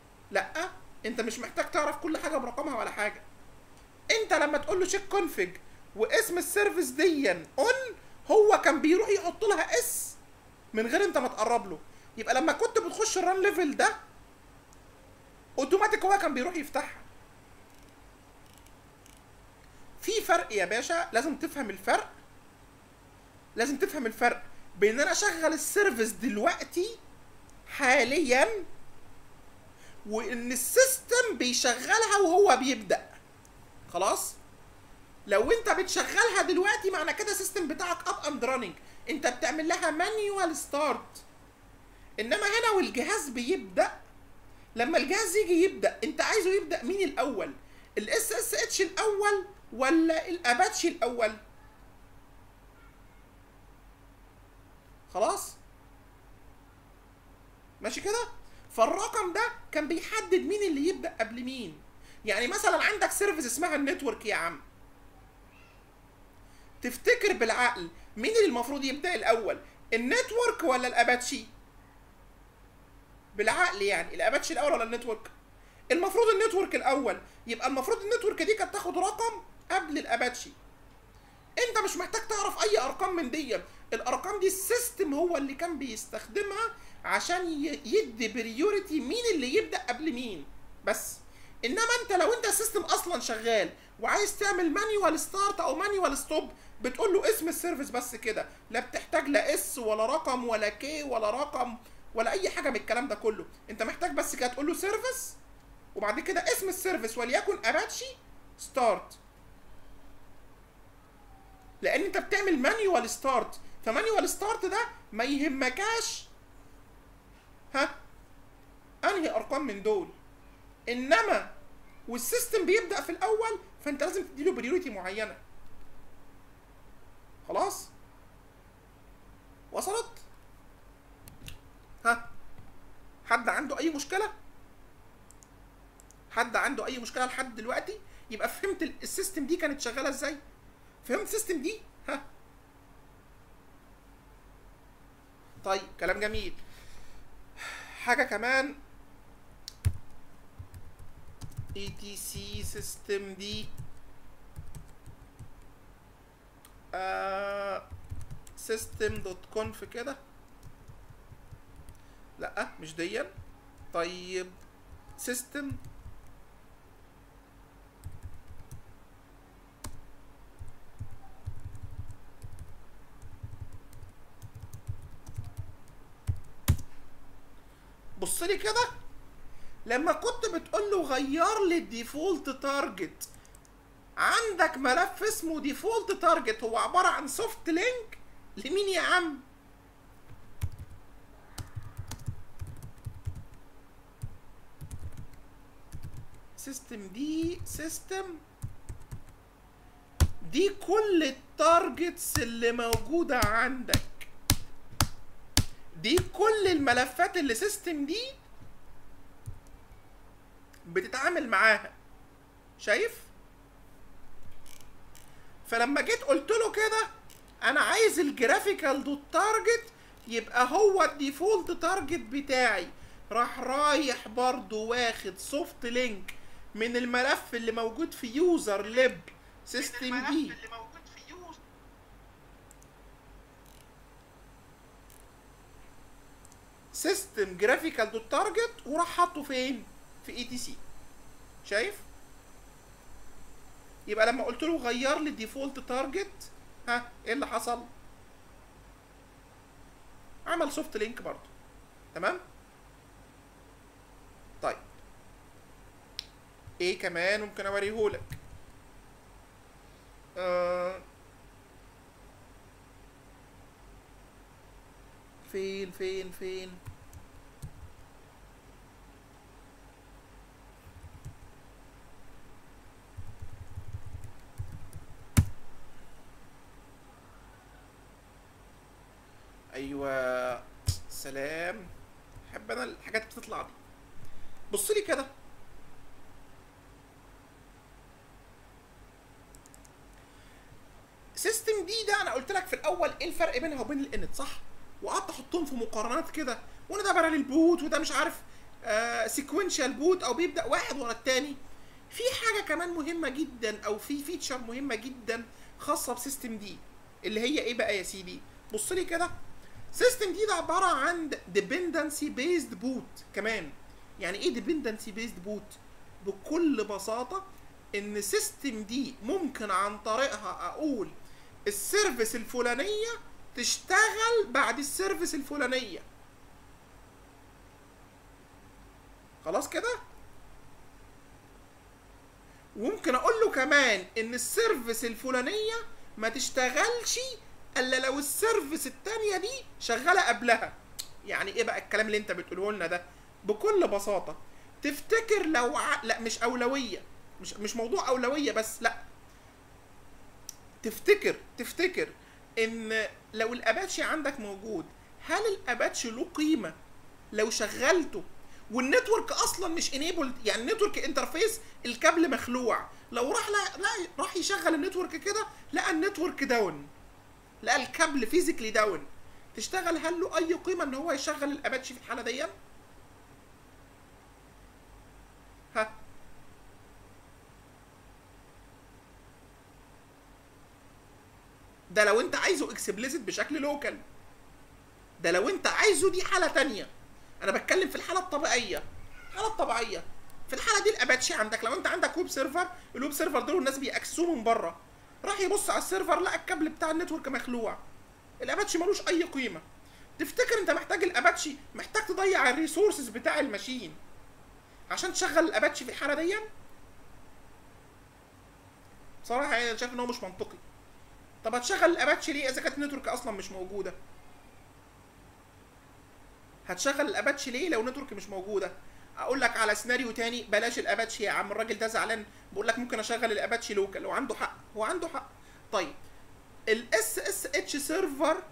انت مش محتاج تعرف كل حاجه برقمها ولا حاجه انت لما تقول له تشيك كونفج واسم السيرفيس ديا اون هو كان بيروح يحط لها اس من غير انت ما تقرب له يبقى لما كنت بتخش الران ليفل ده اوتوماتيك هو كان بيروح يفتحها في فرق يا باشا لازم تفهم الفرق لازم تفهم الفرق بين ان انا اشغل السيرفيس دلوقتي حاليا وان السيستم بيشغلها وهو بيبدا خلاص لو انت بتشغلها دلوقتي معنى كده السيستم بتاعك اب اند راننج انت بتعمل لها مانيوال ستارت انما هنا والجهاز بيبدا لما الجهاز يجي يبدا انت عايزه يبدا مين الاول الاس اس اتش الاول ولا الاباتشي الاول خلاص ماشي كده فالرقم ده كان بيحدد مين اللي يبدا قبل مين يعني مثلا عندك سيرفيس اسمها النتورك يا عم تفتكر بالعقل مين اللي المفروض يبدا الاول النتورك ولا الاباتشي بالعقل يعني الاباتشي الاول ولا النتورك المفروض النتورك الاول يبقى المفروض النتورك دي كانت تاخد رقم قبل الاباتشي انت مش محتاج تعرف اي ارقام من دي الارقام دي السيستم هو اللي كان بيستخدمها عشان يدي بريوريتي مين اللي يبدا قبل مين بس انما انت لو انت السيستم اصلا شغال وعايز تعمل مانيوال ستارت او مانيوال ستوب بتقول له اسم السيرفيس بس كده لا بتحتاج لا اس ولا رقم ولا كي ولا رقم ولا اي حاجه من الكلام ده كله انت محتاج بس كده تقول له سيرفيس وبعد كده اسم السيرفيس وليكن اباتشي ستارت لان انت بتعمل مانيوال ستارت فمانيوال ستارت ده ما يهمكاش ها انهي ارقام من دول انما والسيستم بيبدا في الاول فانت لازم تديله بريوريتي معينه خلاص وصلت ها حد عنده اي مشكله حد عنده اي مشكله لحد دلوقتي يبقى فهمت السيستم دي كانت شغاله ازاي فهمت السيستم دي ها طيب كلام جميل حاجه كمان اي تي سي سيستم دي سيستم دوت كونف كده لا مش ديا طيب سيستم بص لي كده لما كنت بتقول له غير لي الديفولت تارجت عندك ملف اسمه ديفولت تارجت هو عباره عن سوفت لينك لمين يا عم سيستم دي سيستم دي كل التارجتس اللي موجوده عندك دي كل الملفات اللي سيستم دي بتتعامل معاها شايف فلما جيت قلت له كده انا عايز الجرافيكال دوت تارجت يبقى هو الديفولت تارجت بتاعي راح رايح برضو واخد سوفت لينك من الملف اللي موجود في يوزر ليب سيستم دي سيستم جرافيكال دوت تارجت وراح حاطه فين في اي تي سي شايف يبقى لما قلت له غير لي ديفولت تارجت ها ايه اللي حصل عمل سوفت لينك برضه تمام طيب ايه كمان ممكن اوريهولك آه فين فين فين ايوه سلام احب انا الحاجات بتطلع دي بص لي كده سيستم دي ده انا قلت لك في الاول ايه الفرق بينها وبين الانت صح وقعدت احطهم في مقارنات كده وان ده باراليل بوت وده مش عارف سيكونشال بوت او بيبدا واحد ورا التاني في حاجه كمان مهمه جدا او في فيتشر مهمه جدا خاصه بسيستم دي اللي هي ايه بقى يا سيدي بص لي كده سيستم دي ده عباره عن ديبندنسي بيزد بوت كمان يعني ايه ديبندنسي بيزد بوت بكل بساطه ان سيستم دي ممكن عن طريقها اقول السيرفيس الفلانيه تشتغل بعد السيرفيس الفلانيه خلاص كده وممكن اقول له كمان ان السيرفيس الفلانيه ما تشتغلش الا لو السيرفيس التانية دي شغاله قبلها يعني ايه بقى الكلام اللي انت بتقوله لنا ده بكل بساطه تفتكر لو ع... لا مش اولويه مش مش موضوع اولويه بس لا تفتكر تفتكر ان لو الاباتشي عندك موجود هل الاباتشي له قيمه لو شغلته والنتورك اصلا مش انيبلد يعني النتورك انترفيس الكابل مخلوع لو راح لا, لا راح يشغل النتورك كده لقى النتورك داون لقى الكابل فيزيكلي داون تشتغل هل له اي قيمه ان هو يشغل الاباتشي في الحاله دي ها ده لو انت عايزه اكسبليسيت بشكل لوكال ده لو انت عايزه دي حاله تانية انا بتكلم في الحاله الطبيعيه الحاله الطبيعيه في الحاله دي الاباتشي عندك لو انت عندك ويب سيرفر الويب سيرفر دول الناس بيأكسوه من بره راح يبص على السيرفر لقى الكابل بتاع النتورك مخلوع الاباتشي ملوش اي قيمه تفتكر انت محتاج الاباتشي محتاج تضيع الريسورسز بتاع الماشين عشان تشغل الاباتشي في الحاله دي بصراحه يعني انا شايف ان هو مش منطقي طب هتشغل الاباتشي ليه اذا كانت النتورك اصلا مش موجوده هتشغل الاباتشي ليه لو نتورك مش موجوده اقول لك على سيناريو تاني بلاش الاباتشي يا عم الراجل ده زعلان بقول لك ممكن اشغل الاباتشي لوكال لو عنده حق هو عنده حق طيب الاس اس اتش سيرفر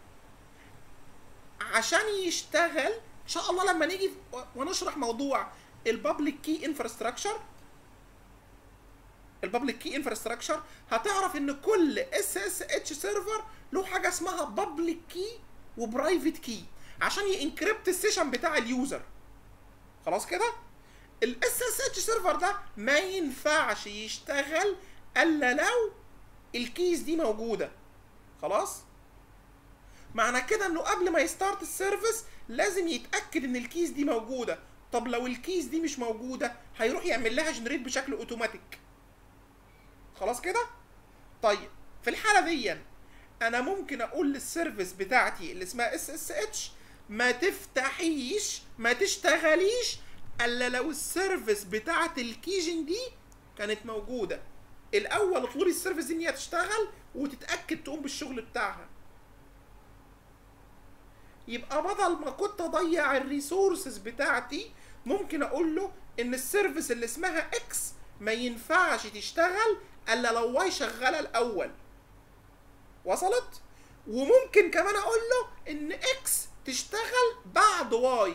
عشان يشتغل ان شاء الله لما نيجي ونشرح موضوع البابليك كي انفراستراكشر البابليك كي انفراستراكشر هتعرف ان كل اس اس اتش سيرفر له حاجه اسمها بابليك كي وبرايفت كي عشان ينكريبت السيشن بتاع اليوزر خلاص كده الاس اس اتش سيرفر ده ما ينفعش يشتغل الا لو الكيز دي موجوده خلاص معنى كده انه قبل ما يستارت السيرفيس لازم يتاكد ان الكيز دي موجوده طب لو الكيز دي مش موجوده هيروح يعمل لها جنريت بشكل اوتوماتيك خلاص كده طيب في الحاله دي انا ممكن اقول للسيرفيس بتاعتي اللي اسمها اس اس اتش ما تفتحيش ما تشتغليش الا لو السيرفيس بتاعت الكيجن دي كانت موجوده الاول اطلبي السيرفيس دي ان هي تشتغل وتتاكد تقوم بالشغل بتاعها يبقى بدل ما كنت اضيع الريسورسز بتاعتي ممكن اقول له ان السيرفيس اللي اسمها اكس ما ينفعش تشتغل الا لو واي شغاله الاول وصلت وممكن كمان اقول له ان اكس تشتغل بعد واي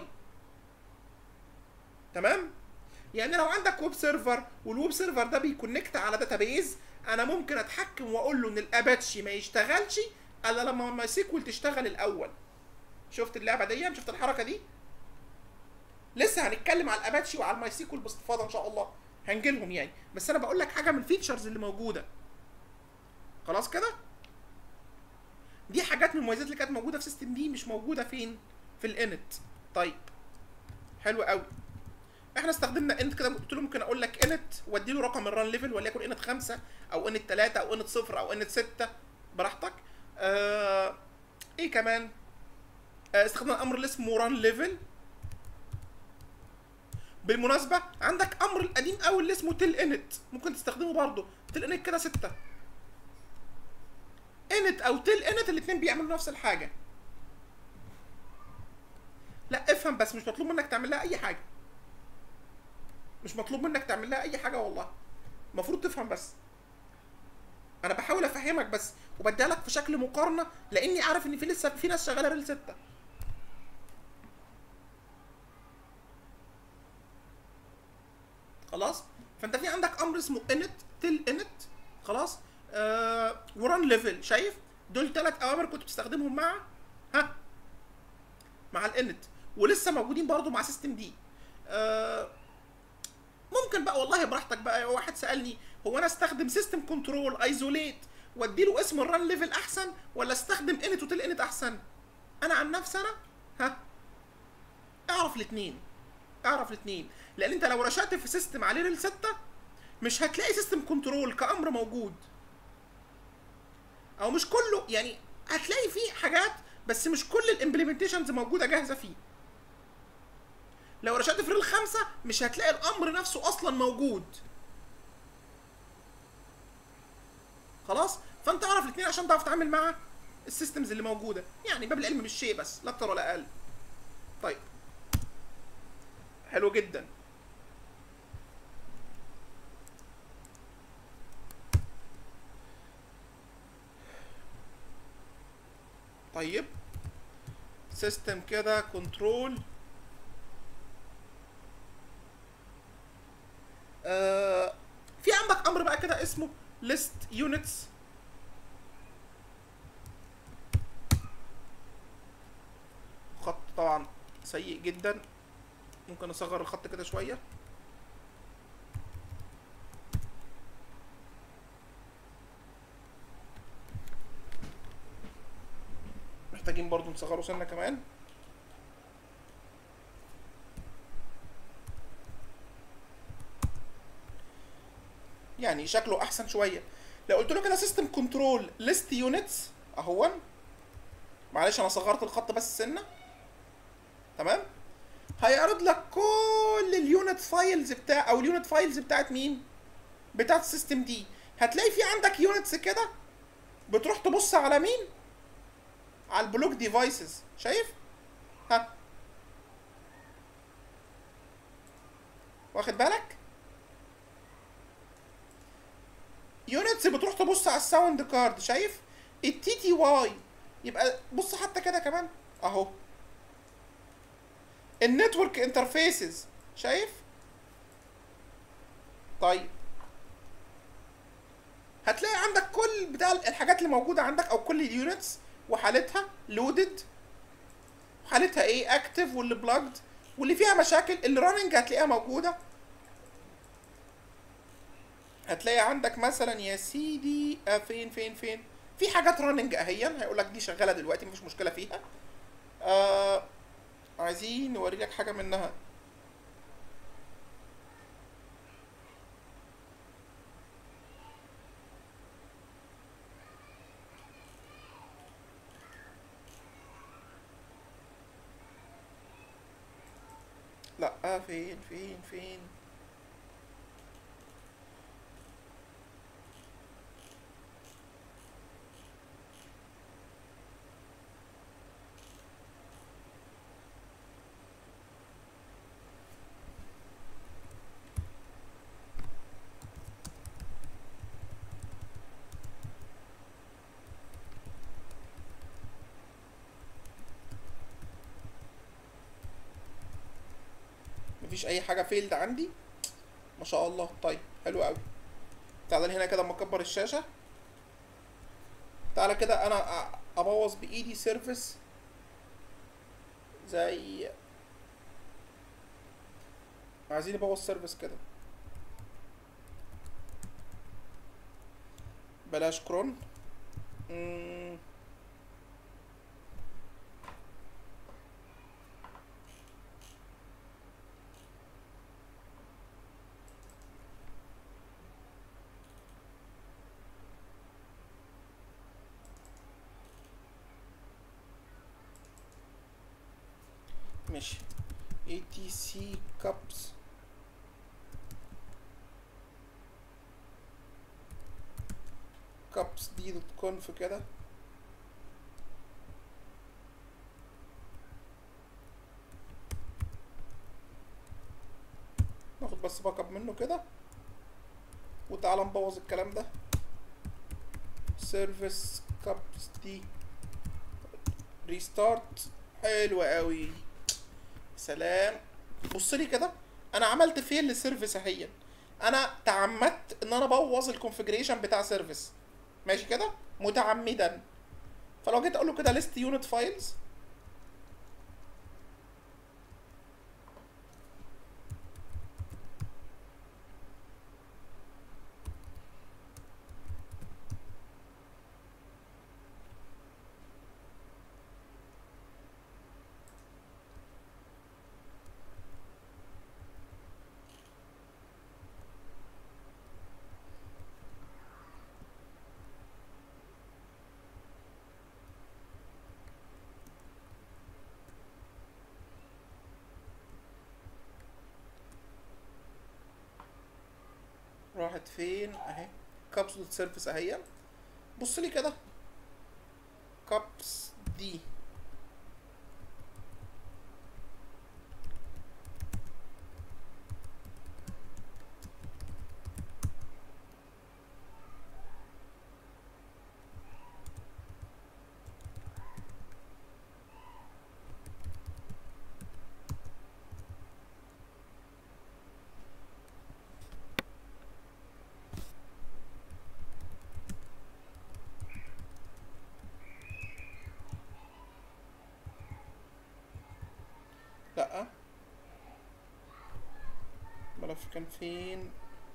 تمام يعني لو عندك ويب سيرفر والويب سيرفر ده بيكونكت على داتابيز انا ممكن اتحكم واقول له ان الاباتشي ما يشتغلش الا لما ماي سيكوال تشتغل الاول شفت اللعبه دي شفت الحركه دي لسه هنتكلم على الاباتشي وعلى الماي سيكوال باستفاضه ان شاء الله هنجيلهم يعني بس انا بقول لك حاجه من الفيتشرز اللي موجوده خلاص كده دي حاجات من المميزات اللي كانت موجوده في سيستم دي مش موجوده فين في الانت طيب حلو قوي احنا استخدمنا انت كده قلت له ممكن اقول لك انت وادي له رقم الران ليفل وليكن انت 5 او انت 3 او انت 0 او انت 6 براحتك آه ايه كمان آه استخدمنا الامر اللي اسمه ران ليفل بالمناسبة عندك امر القديم قوي اللي اسمه تل انت ممكن تستخدمه برضه تل انت كده 6 انت او تل انت الاثنين بيعملوا نفس الحاجة لا افهم بس مش مطلوب منك تعمل لها اي حاجة مش مطلوب منك تعمل لها اي حاجه والله المفروض تفهم بس انا بحاول افهمك بس وبديها لك في شكل مقارنه لاني عارف ان في لسه في ناس شغاله ريل 6 خلاص فانت في عندك امر اسمه انت تل انت خلاص آه وران ليفل شايف دول ثلاث اوامر كنت بتستخدمهم مع ها مع الانت ولسه موجودين برضو مع سيستم دي آه ممكن بقى والله براحتك بقى واحد سالني هو انا استخدم سيستم كنترول ايزوليت واديله اسم الران ليفل احسن ولا استخدم انت وتل انت احسن انا عن نفسي انا ها اعرف الاثنين اعرف الاثنين لان انت لو رشقت في سيستم عليه ريل 6 مش هتلاقي سيستم كنترول كامر موجود او مش كله يعني هتلاقي فيه حاجات بس مش كل الامبلمنتيشنز موجوده جاهزه فيه لو رشقت في ريل 5 مش هتلاقي الامر نفسه اصلا موجود خلاص فانت اعرف الاثنين عشان تعرف تتعامل مع السيستمز اللي موجوده يعني باب العلم مش شيء بس لا اكتر ولا اقل طيب حلو جدا طيب سيستم كده كنترول آه في عندك امر بقى كده اسمه list units خط طبعا سيء جدا ممكن اصغر الخط كده شويه محتاجين برضو نصغره سنه كمان يعني شكله احسن شويه لو قلت له كده سيستم كنترول ليست يونتس اهون معلش انا صغرت الخط بس سنه تمام هيعرض لك كل اليونت فايلز بتاع او اليونت فايلز بتاعت مين بتاعت السيستم دي هتلاقي في عندك يونتس كده بتروح تبص على مين على البلوك ديفايسز شايف ها واخد بالك يونتس بتروح تبص على الساوند كارد شايف التي تي واي يبقى بص حتى كده كمان اهو النتورك انترفيسز شايف طيب هتلاقي عندك كل بتاع الحاجات اللي موجوده عندك او كل اليونتس وحالتها لودد حالتها ايه اكتف واللي بلاجد واللي فيها مشاكل اللي راننج هتلاقيها موجوده هتلاقي عندك مثلا يا سيدي آه فين فين فين في حاجات راننج اهيا هيقول لك دي شغاله دلوقتي مفيش مشكله فيها آه عايزين نوري لك حاجه منها لا فين فين فين مفيش اي حاجه فيلد عندي ما شاء الله طيب حلو قوي تعالى هنا كده اما اكبر الشاشه تعالى كده انا أ- ابوظ بايدي سيرفيس زي عايزين نبوظ سيرفيس كده بلاش كرون مم. ماشي ATC cups cups دي دوت كونف كده ناخد بس باك اب منه كده وتعالى نبوظ الكلام ده سيرفيس كابس دي ريستارت حلو قوي سلام بص لي كده انا عملت فين لسيرفيس اهيا انا تعمدت ان انا ابوظ الكونفجريشن بتاع سيرفيس ماشي كده متعمدا فلو جيت اقول له كده ليست يونت فايلز راحت فين اهي كابس دوت سيرفيس اهي بص لي كده كابس دي لا الملف كان فين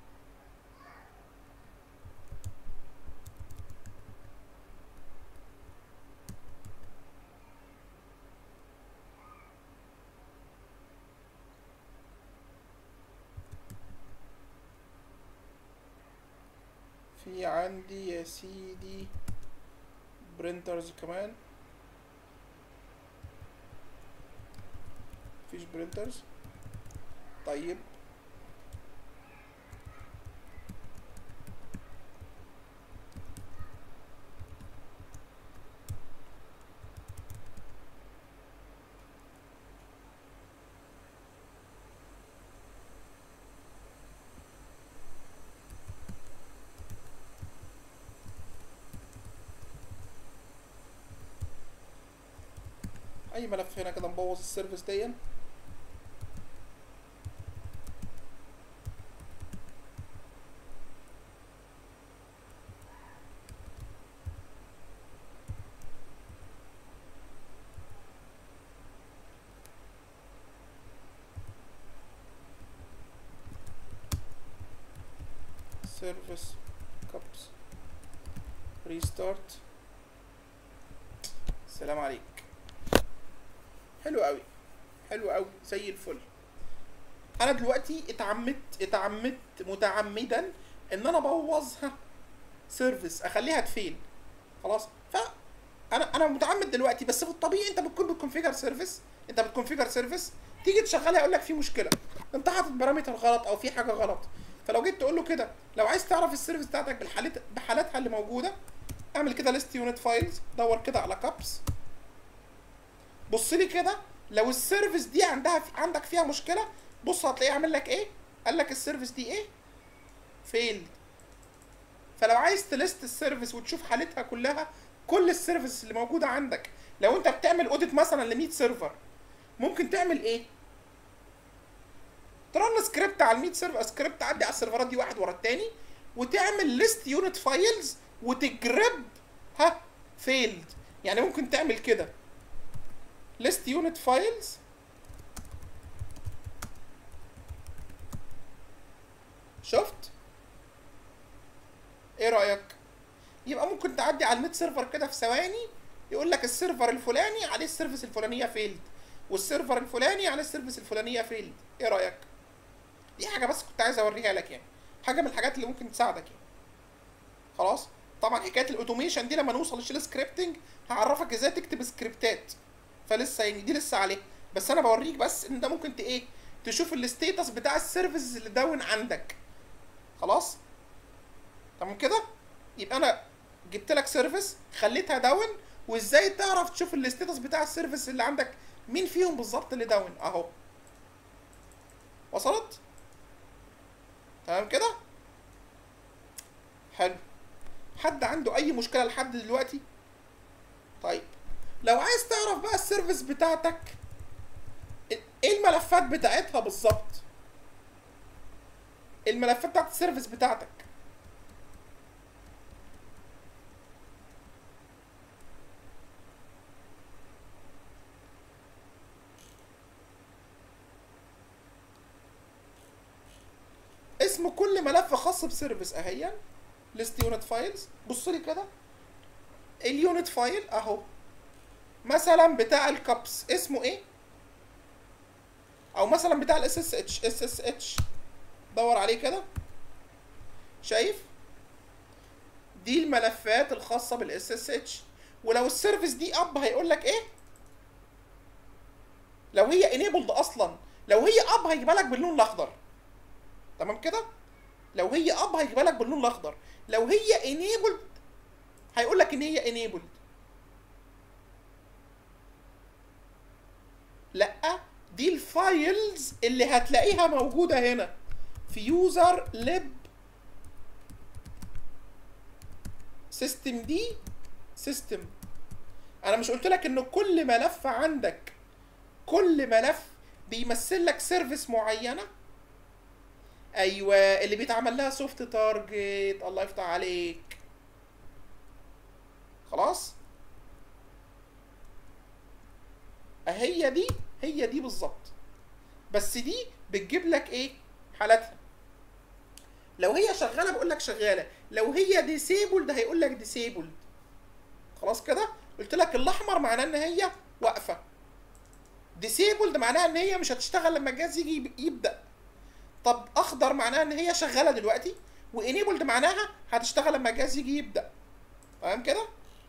في عندي يا سيدي برينترز كمان مفيش برينترز طيب اي ملف هنا كده مبوظ السيرفيس دي سيرفيس كابس ريستارت السلام عليك حلو قوي حلو قوي زي الفل انا دلوقتي اتعمدت اتعمدت متعمدا ان انا ابوظها سيرفيس اخليها تفيل خلاص ف انا انا متعمد دلوقتي بس في الطبيعي انت بتكون بتكونفيجر سيرفيس انت بتكونفيجر سيرفيس تيجي تشغلها يقول لك في مشكله انت حاطط بارامتر غلط او في حاجه غلط فلو جيت تقول له كده لو عايز تعرف السيرفيس بتاعتك بالحالات بحالاتها اللي موجوده اعمل كده ليست يونت فايلز دور كده على كابس بص لي كده لو السيرفيس دي عندها في عندك فيها مشكله بص هتلاقيه عامل لك ايه قال لك السيرفيس دي ايه فيلد فلو عايز تلست السيرفيس وتشوف حالتها كلها كل السيرفيس اللي موجوده عندك لو انت بتعمل اوديت مثلا ل 100 سيرفر ممكن تعمل ايه ترن سكريبت على ال 100 سيرفر سكريبت تعدي على السيرفرات دي واحد ورا التاني وتعمل ليست يونت فايلز وتجرب ها فيلد يعني ممكن تعمل كده list unit files شفت ايه رايك يبقى ممكن تعدي على الميد سيرفر كده في ثواني يقول لك السيرفر الفلاني عليه السيرفيس الفلانيه فيلد والسيرفر الفلاني عليه السيرفيس الفلانيه فيلد ايه رايك دي حاجه بس كنت عايز اوريها لك يعني حاجه من الحاجات اللي ممكن تساعدك يعني خلاص طبعا حكايه الاوتوميشن دي لما نوصل للشيل سكريبتنج هعرفك ازاي تكتب سكريبتات فلسه يعني دي لسه عليه بس انا بوريك بس ان ده ممكن ت ايه تشوف الستيتس بتاع السيرفيس اللي داون عندك خلاص تمام كده يبقى انا جبت لك سيرفيس خليتها داون وازاي تعرف تشوف الستيتس بتاع السيرفيس اللي عندك مين فيهم بالظبط اللي داون اهو وصلت تمام كده حلو حد عنده اي مشكله لحد دلوقتي طيب لو عايز تعرف بقى السيرفيس بتاعتك ايه الملفات بتاعتها بالظبط الملفات بتاعت السيرفيس بتاعتك اسم كل ملف خاص بسيرفيس اهي ليست يونت فايلز بص لي كده اليونت فايل اهو مثلا بتاع الكابس اسمه ايه او مثلا بتاع الاس اس اتش اس اس اتش دور عليه كده شايف دي الملفات الخاصه بالاس اس اتش ولو السيرفيس دي اب هيقول لك ايه لو هي انيبلد اصلا لو هي اب هيجيبها لك باللون الاخضر تمام كده لو هي اب هيجيبها لك باللون الاخضر لو هي enabled هيقول لك ان هي enabled لا دي الفايلز اللي هتلاقيها موجوده هنا في يوزر لب سيستم دي سيستم انا مش قلت لك ان كل ملف عندك كل ملف بيمثل لك سيرفيس معينه ايوه اللي بيتعمل لها سوفت تارجت الله يفتح عليك خلاص هي دي هي دي بالظبط بس دي بتجيب لك ايه حالتها لو هي شغاله بقول لك شغاله لو هي ديسيبلد هيقول لك ديسيبلد خلاص كده قلت لك الاحمر معناه ان هي واقفه ديسيبلد معناها ان هي مش هتشتغل لما الجهاز يجي يبدا طب اخضر معناها ان هي شغاله دلوقتي وانيبلد معناها هتشتغل لما الجهاز يجي يبدا تمام كده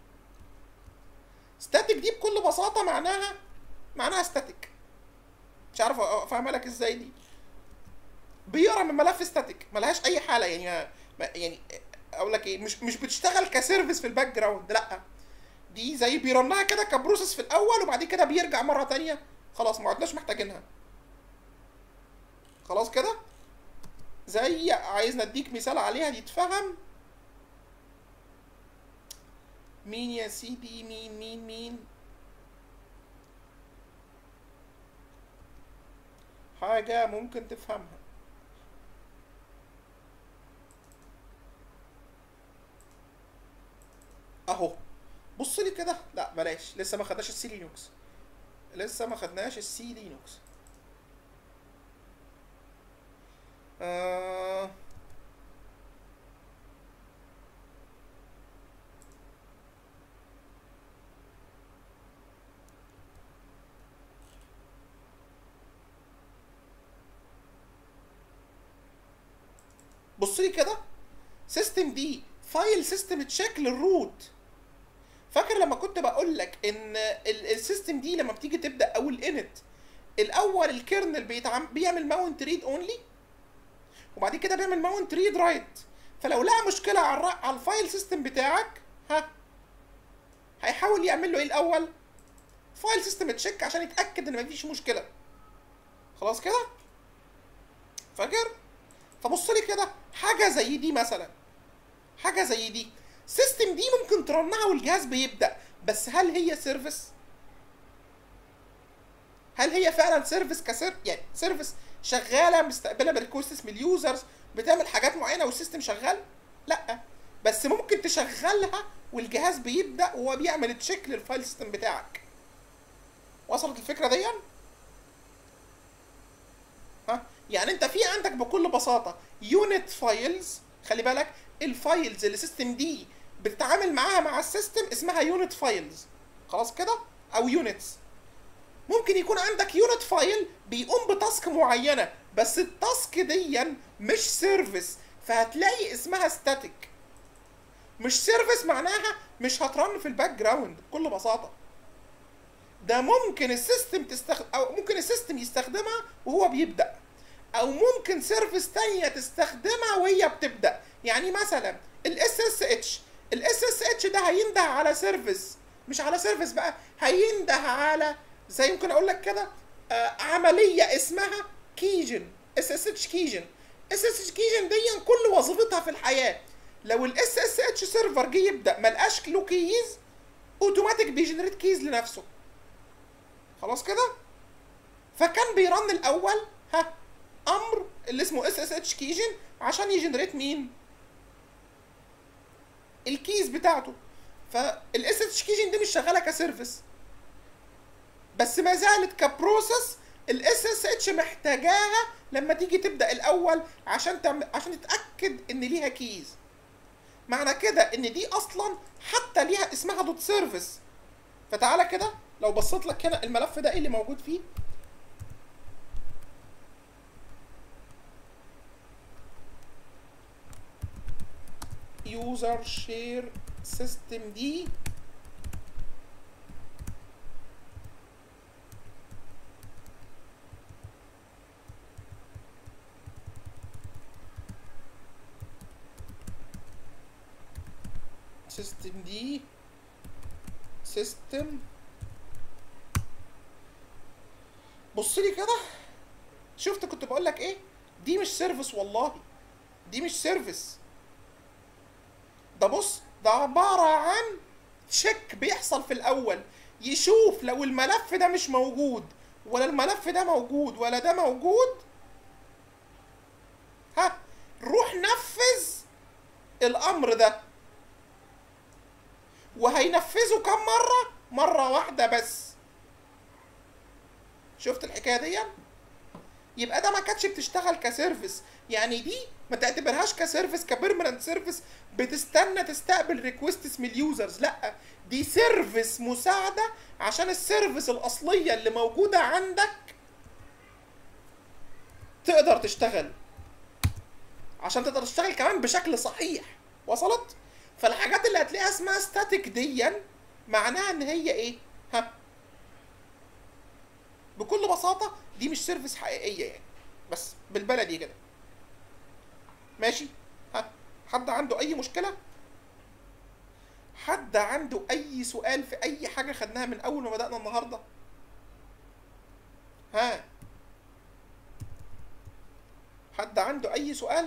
ستاتيك دي بكل بساطه معناها معناها ستاتيك مش عارف افهمها لك ازاي دي بيقرا من ملف ستاتيك ملهاش اي حاله يعني ما يعني اقول لك ايه مش مش بتشتغل كسيرفيس في الباك جراوند لا دي زي بيرنها كده كبروسيس في الاول وبعد كده بيرجع مره تانية خلاص ما عدناش محتاجينها خلاص كده زي عايزنا اديك مثال عليها دي تفهم مين يا سيدي مين مين مين حاجة ممكن تفهمها اهو بص لي كده لا بلاش لسه ما خدناش السي لينوكس لسه ما خدناش السي لينوكس آه بص لي كده سيستم دي فايل سيستم تشيك للروت فاكر لما كنت بقول لك ان السيستم دي لما بتيجي تبدا او الانت الاول الكيرنل بيتعم بيعمل ماونت ريد اونلي وبعد كده بيعمل ماونت ريد رايت فلو لقى مشكله على الر... على الفايل سيستم بتاعك ها هيحاول يعمل له ايه الاول فايل سيستم تشيك عشان يتاكد ان مفيش مشكله خلاص كده فاكر فبص لي كده حاجه زي دي مثلا حاجه زي دي سيستم دي ممكن ترنها والجهاز بيبدا بس هل هي سيرفيس هل هي فعلا سيرفيس كسر يعني سيرفيس شغاله مستقبله بريكوستس من اليوزرز بتعمل حاجات معينه والسيستم شغال لا بس ممكن تشغلها والجهاز بيبدا وهو بيعمل تشيك للفايل سيستم بتاعك وصلت الفكره دي ها يعني انت في عندك بكل بساطه يونت فايلز خلي بالك الفايلز اللي السيستم دي بتتعامل معاها مع السيستم اسمها يونت فايلز خلاص كده او يونتس ممكن يكون عندك يونت فايل بيقوم بتاسك معينه بس التاسك دي مش سيرفيس فهتلاقي اسمها ستاتيك مش سيرفيس معناها مش هترن في الباك جراوند بكل بساطه ده ممكن السيستم تستخدم او ممكن السيستم يستخدمها وهو بيبدا او ممكن سيرفيس تانية تستخدمها وهي بتبدا يعني مثلا الاس اس اتش الاس اس اتش ده هينده على سيرفيس مش على سيرفيس بقى هينده على زي ممكن اقول لك كده آه عمليه اسمها كيجن اس اس اتش كيجن اس اس اتش كيجن دي كل وظيفتها في الحياه لو الاس اس اتش سيرفر جه يبدا ما لقاش له كيز اوتوماتيك بيجنريت كيز لنفسه خلاص كده فكان بيرن الاول ها امر اللي اسمه اس اس اتش كيجن عشان يجنريت مين الكيز بتاعته فالاس اتش كيجن دي مش شغاله كسيرفيس بس ما زالت كبروسيس الاس اس اتش محتاجاها لما تيجي تبدا الاول عشان تعمل عشان تتاكد ان ليها كيز معنى كده ان دي اصلا حتى ليها اسمها دوت سيرفيس فتعالى كده لو بصيت لك هنا الملف ده ايه اللي موجود فيه يوزر شير سيستم دي سيستم دي سيستم بص لي كده شفت كنت بقول لك ايه دي مش سيرفيس والله دي مش سيرفيس ده بص ده عبارة عن تشيك بيحصل في الأول يشوف لو الملف ده مش موجود ولا الملف ده موجود ولا ده موجود ها روح نفذ الأمر ده وهينفذه كم مرة؟ مرة واحدة بس شفت الحكاية دي؟ يبقى ده ما كانتش بتشتغل كسيرفيس يعني دي ما تعتبرهاش كسيرفيس كبيرمننت سيرفيس بتستنى تستقبل ريكويستس من اليوزرز لا دي سيرفيس مساعدة عشان السيرفيس الأصلية اللي موجودة عندك تقدر تشتغل عشان تقدر تشتغل كمان بشكل صحيح وصلت فالحاجات اللي هتلاقيها اسمها ستاتيك ديا معناها ان هي ايه ها بكل بساطة دي مش سيرفيس حقيقية يعني بس بالبلدي كده ماشي ها حد عنده اي مشكلة حد عنده اي سؤال في اي حاجة خدناها من اول ما بدأنا النهاردة ها حد عنده اي سؤال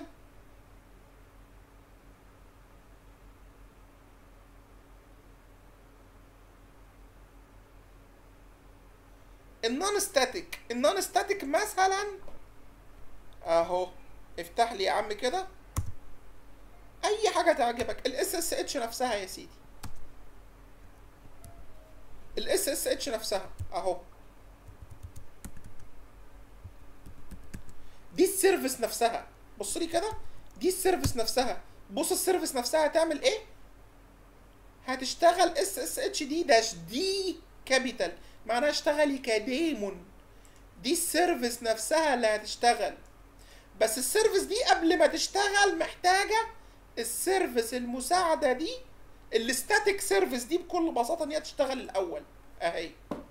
النون ستاتيك النون ستاتيك مثلا اهو افتح لي يا عم كده اي حاجه تعجبك الاس اس اتش نفسها يا سيدي الاس اس اتش نفسها اهو دي السيرفيس نفسها بص لي كده دي السيرفيس نفسها بص السيرفيس نفسها هتعمل ايه هتشتغل اس اس اتش دي داش دي كابيتال معناها اشتغلي كديمون دي السيرفيس نفسها اللي هتشتغل بس السيرفيس دي قبل ما تشتغل محتاجة السيرفيس المساعدة دي الستاتيك سيرفيس دي بكل بساطة ان هي تشتغل الاول اهي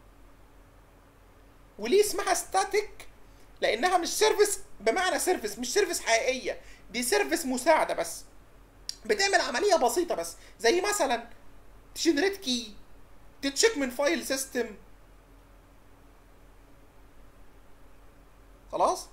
وليه اسمها ستاتيك لانها مش سيرفيس بمعنى سيرفيس مش سيرفيس حقيقية دي سيرفيس مساعدة بس بتعمل عملية بسيطة بس زي مثلا تجنريت كي تتشيك من فايل سيستم خلاص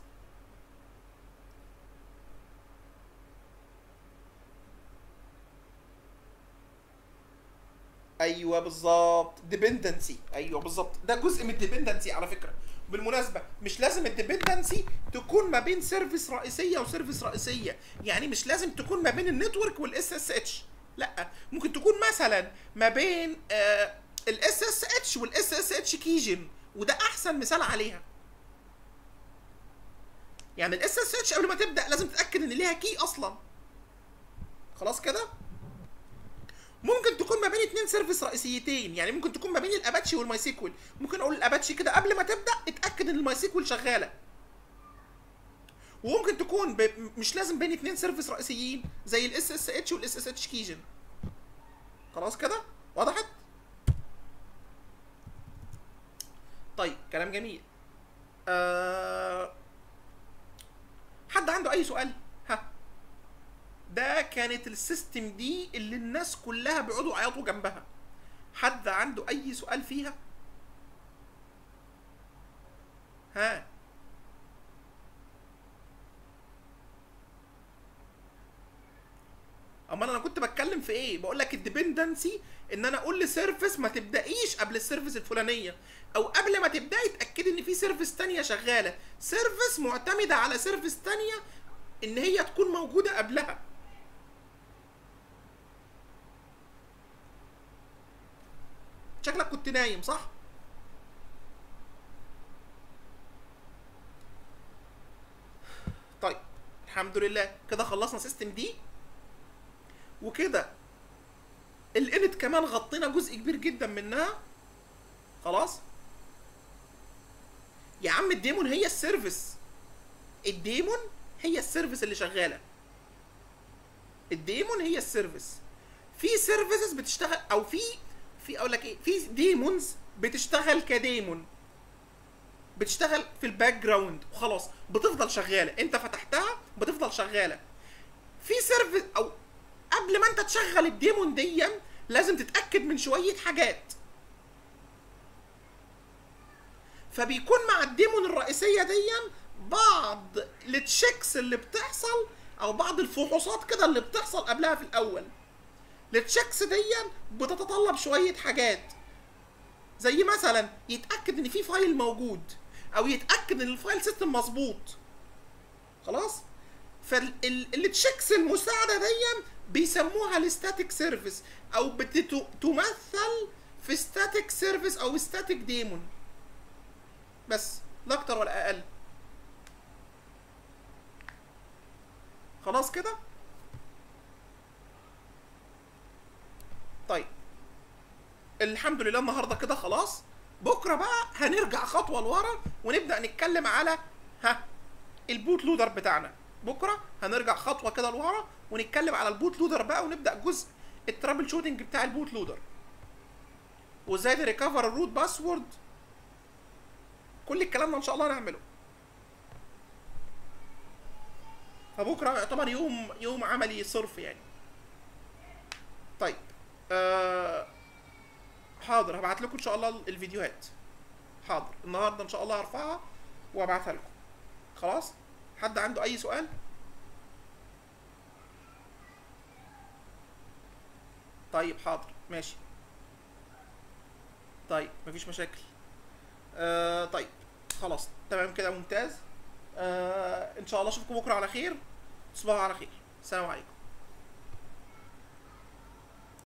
ايوه بالظبط ديبندنسي ايوه بالظبط ده جزء من الديبندنسي على فكره بالمناسبه مش لازم الديبندنسي تكون ما بين سيرفيس رئيسيه وسيرفيس رئيسيه يعني مش لازم تكون ما بين النتورك والاس اس اتش لا ممكن تكون مثلا ما بين الاس اس اتش والاس اس اتش كيجن وده احسن مثال عليها يعني الاس اس اتش قبل ما تبدا لازم تتاكد ان ليها كي اصلا خلاص كده ممكن تكون ما بين اتنين سيرفيس رئيسيتين يعني ممكن تكون ما بين الاباتشي والماي سيكوال ممكن اقول الاباتشي كده قبل ما تبدا اتاكد ان الماي سيكوال شغاله وممكن تكون ب... مش لازم بين اتنين سيرفيس رئيسيين زي الاس اس اتش والاس اس اتش كيجن خلاص كده وضحت طيب كلام جميل آه... حد عنده اي سؤال ها ده كانت السيستم دي اللي الناس كلها بيقعدوا يعيطوا جنبها حد عنده اي سؤال فيها ها امال انا كنت بتكلم في ايه بقول لك الديبندنسي ان انا اقول لسيرفيس ما تبدايش قبل السيرفيس الفلانيه او قبل ما تبداي اتاكدي ان في سيرفيس تانية شغاله سيرفيس معتمده على سيرفيس تانية ان هي تكون موجوده قبلها شكلك كنت نايم صح طيب الحمد لله كده خلصنا سيستم دي وكده الانت كمان غطينا جزء كبير جدا منها خلاص يا عم الديمون هي السيرفيس الديمون هي السيرفيس اللي شغاله الديمون هي السيرفيس في سيرفيسز بتشتغل او في في اقول لك ايه في ديمونز بتشتغل كديمون بتشتغل في الباك جراوند وخلاص بتفضل شغاله انت فتحتها بتفضل شغاله في سيرفيس او قبل ما انت تشغل الديمون دي لازم تتاكد من شويه حاجات فبيكون مع الديمون الرئيسيه دي بعض التشيكس اللي بتحصل او بعض الفحوصات كده اللي بتحصل قبلها في الاول التشيكس دي بتتطلب شويه حاجات زي مثلا يتاكد ان في فايل موجود او يتاكد ان الفايل سيستم مظبوط خلاص فالتشيكس المساعده دي بيسموها الستاتيك سيرفيس او بتمثل في ستاتيك سيرفيس او ستاتيك ديمون بس لا اكتر ولا اقل خلاص كده طيب الحمد لله النهارده كده خلاص بكره بقى هنرجع خطوه لورا ونبدا نتكلم على ها البوت لودر بتاعنا بكره هنرجع خطوه كده لورا ونتكلم على البوت لودر بقى ونبدا جزء الترابل شوتنج بتاع البوت لودر وازاي نريكفر الروت باسورد كل الكلام ده ان شاء الله هنعمله فبكره يعتبر يوم يوم عملي صرف يعني طيب آه حاضر هبعت لكم ان شاء الله الفيديوهات حاضر النهارده ان شاء الله هرفعها وابعتها لكم خلاص حد عنده اي سؤال طيب حاضر ماشي طيب مفيش مشاكل آه طيب خلاص تمام كده ممتاز آه ان شاء الله اشوفكم بكره على خير تصبحوا على خير السلام عليكم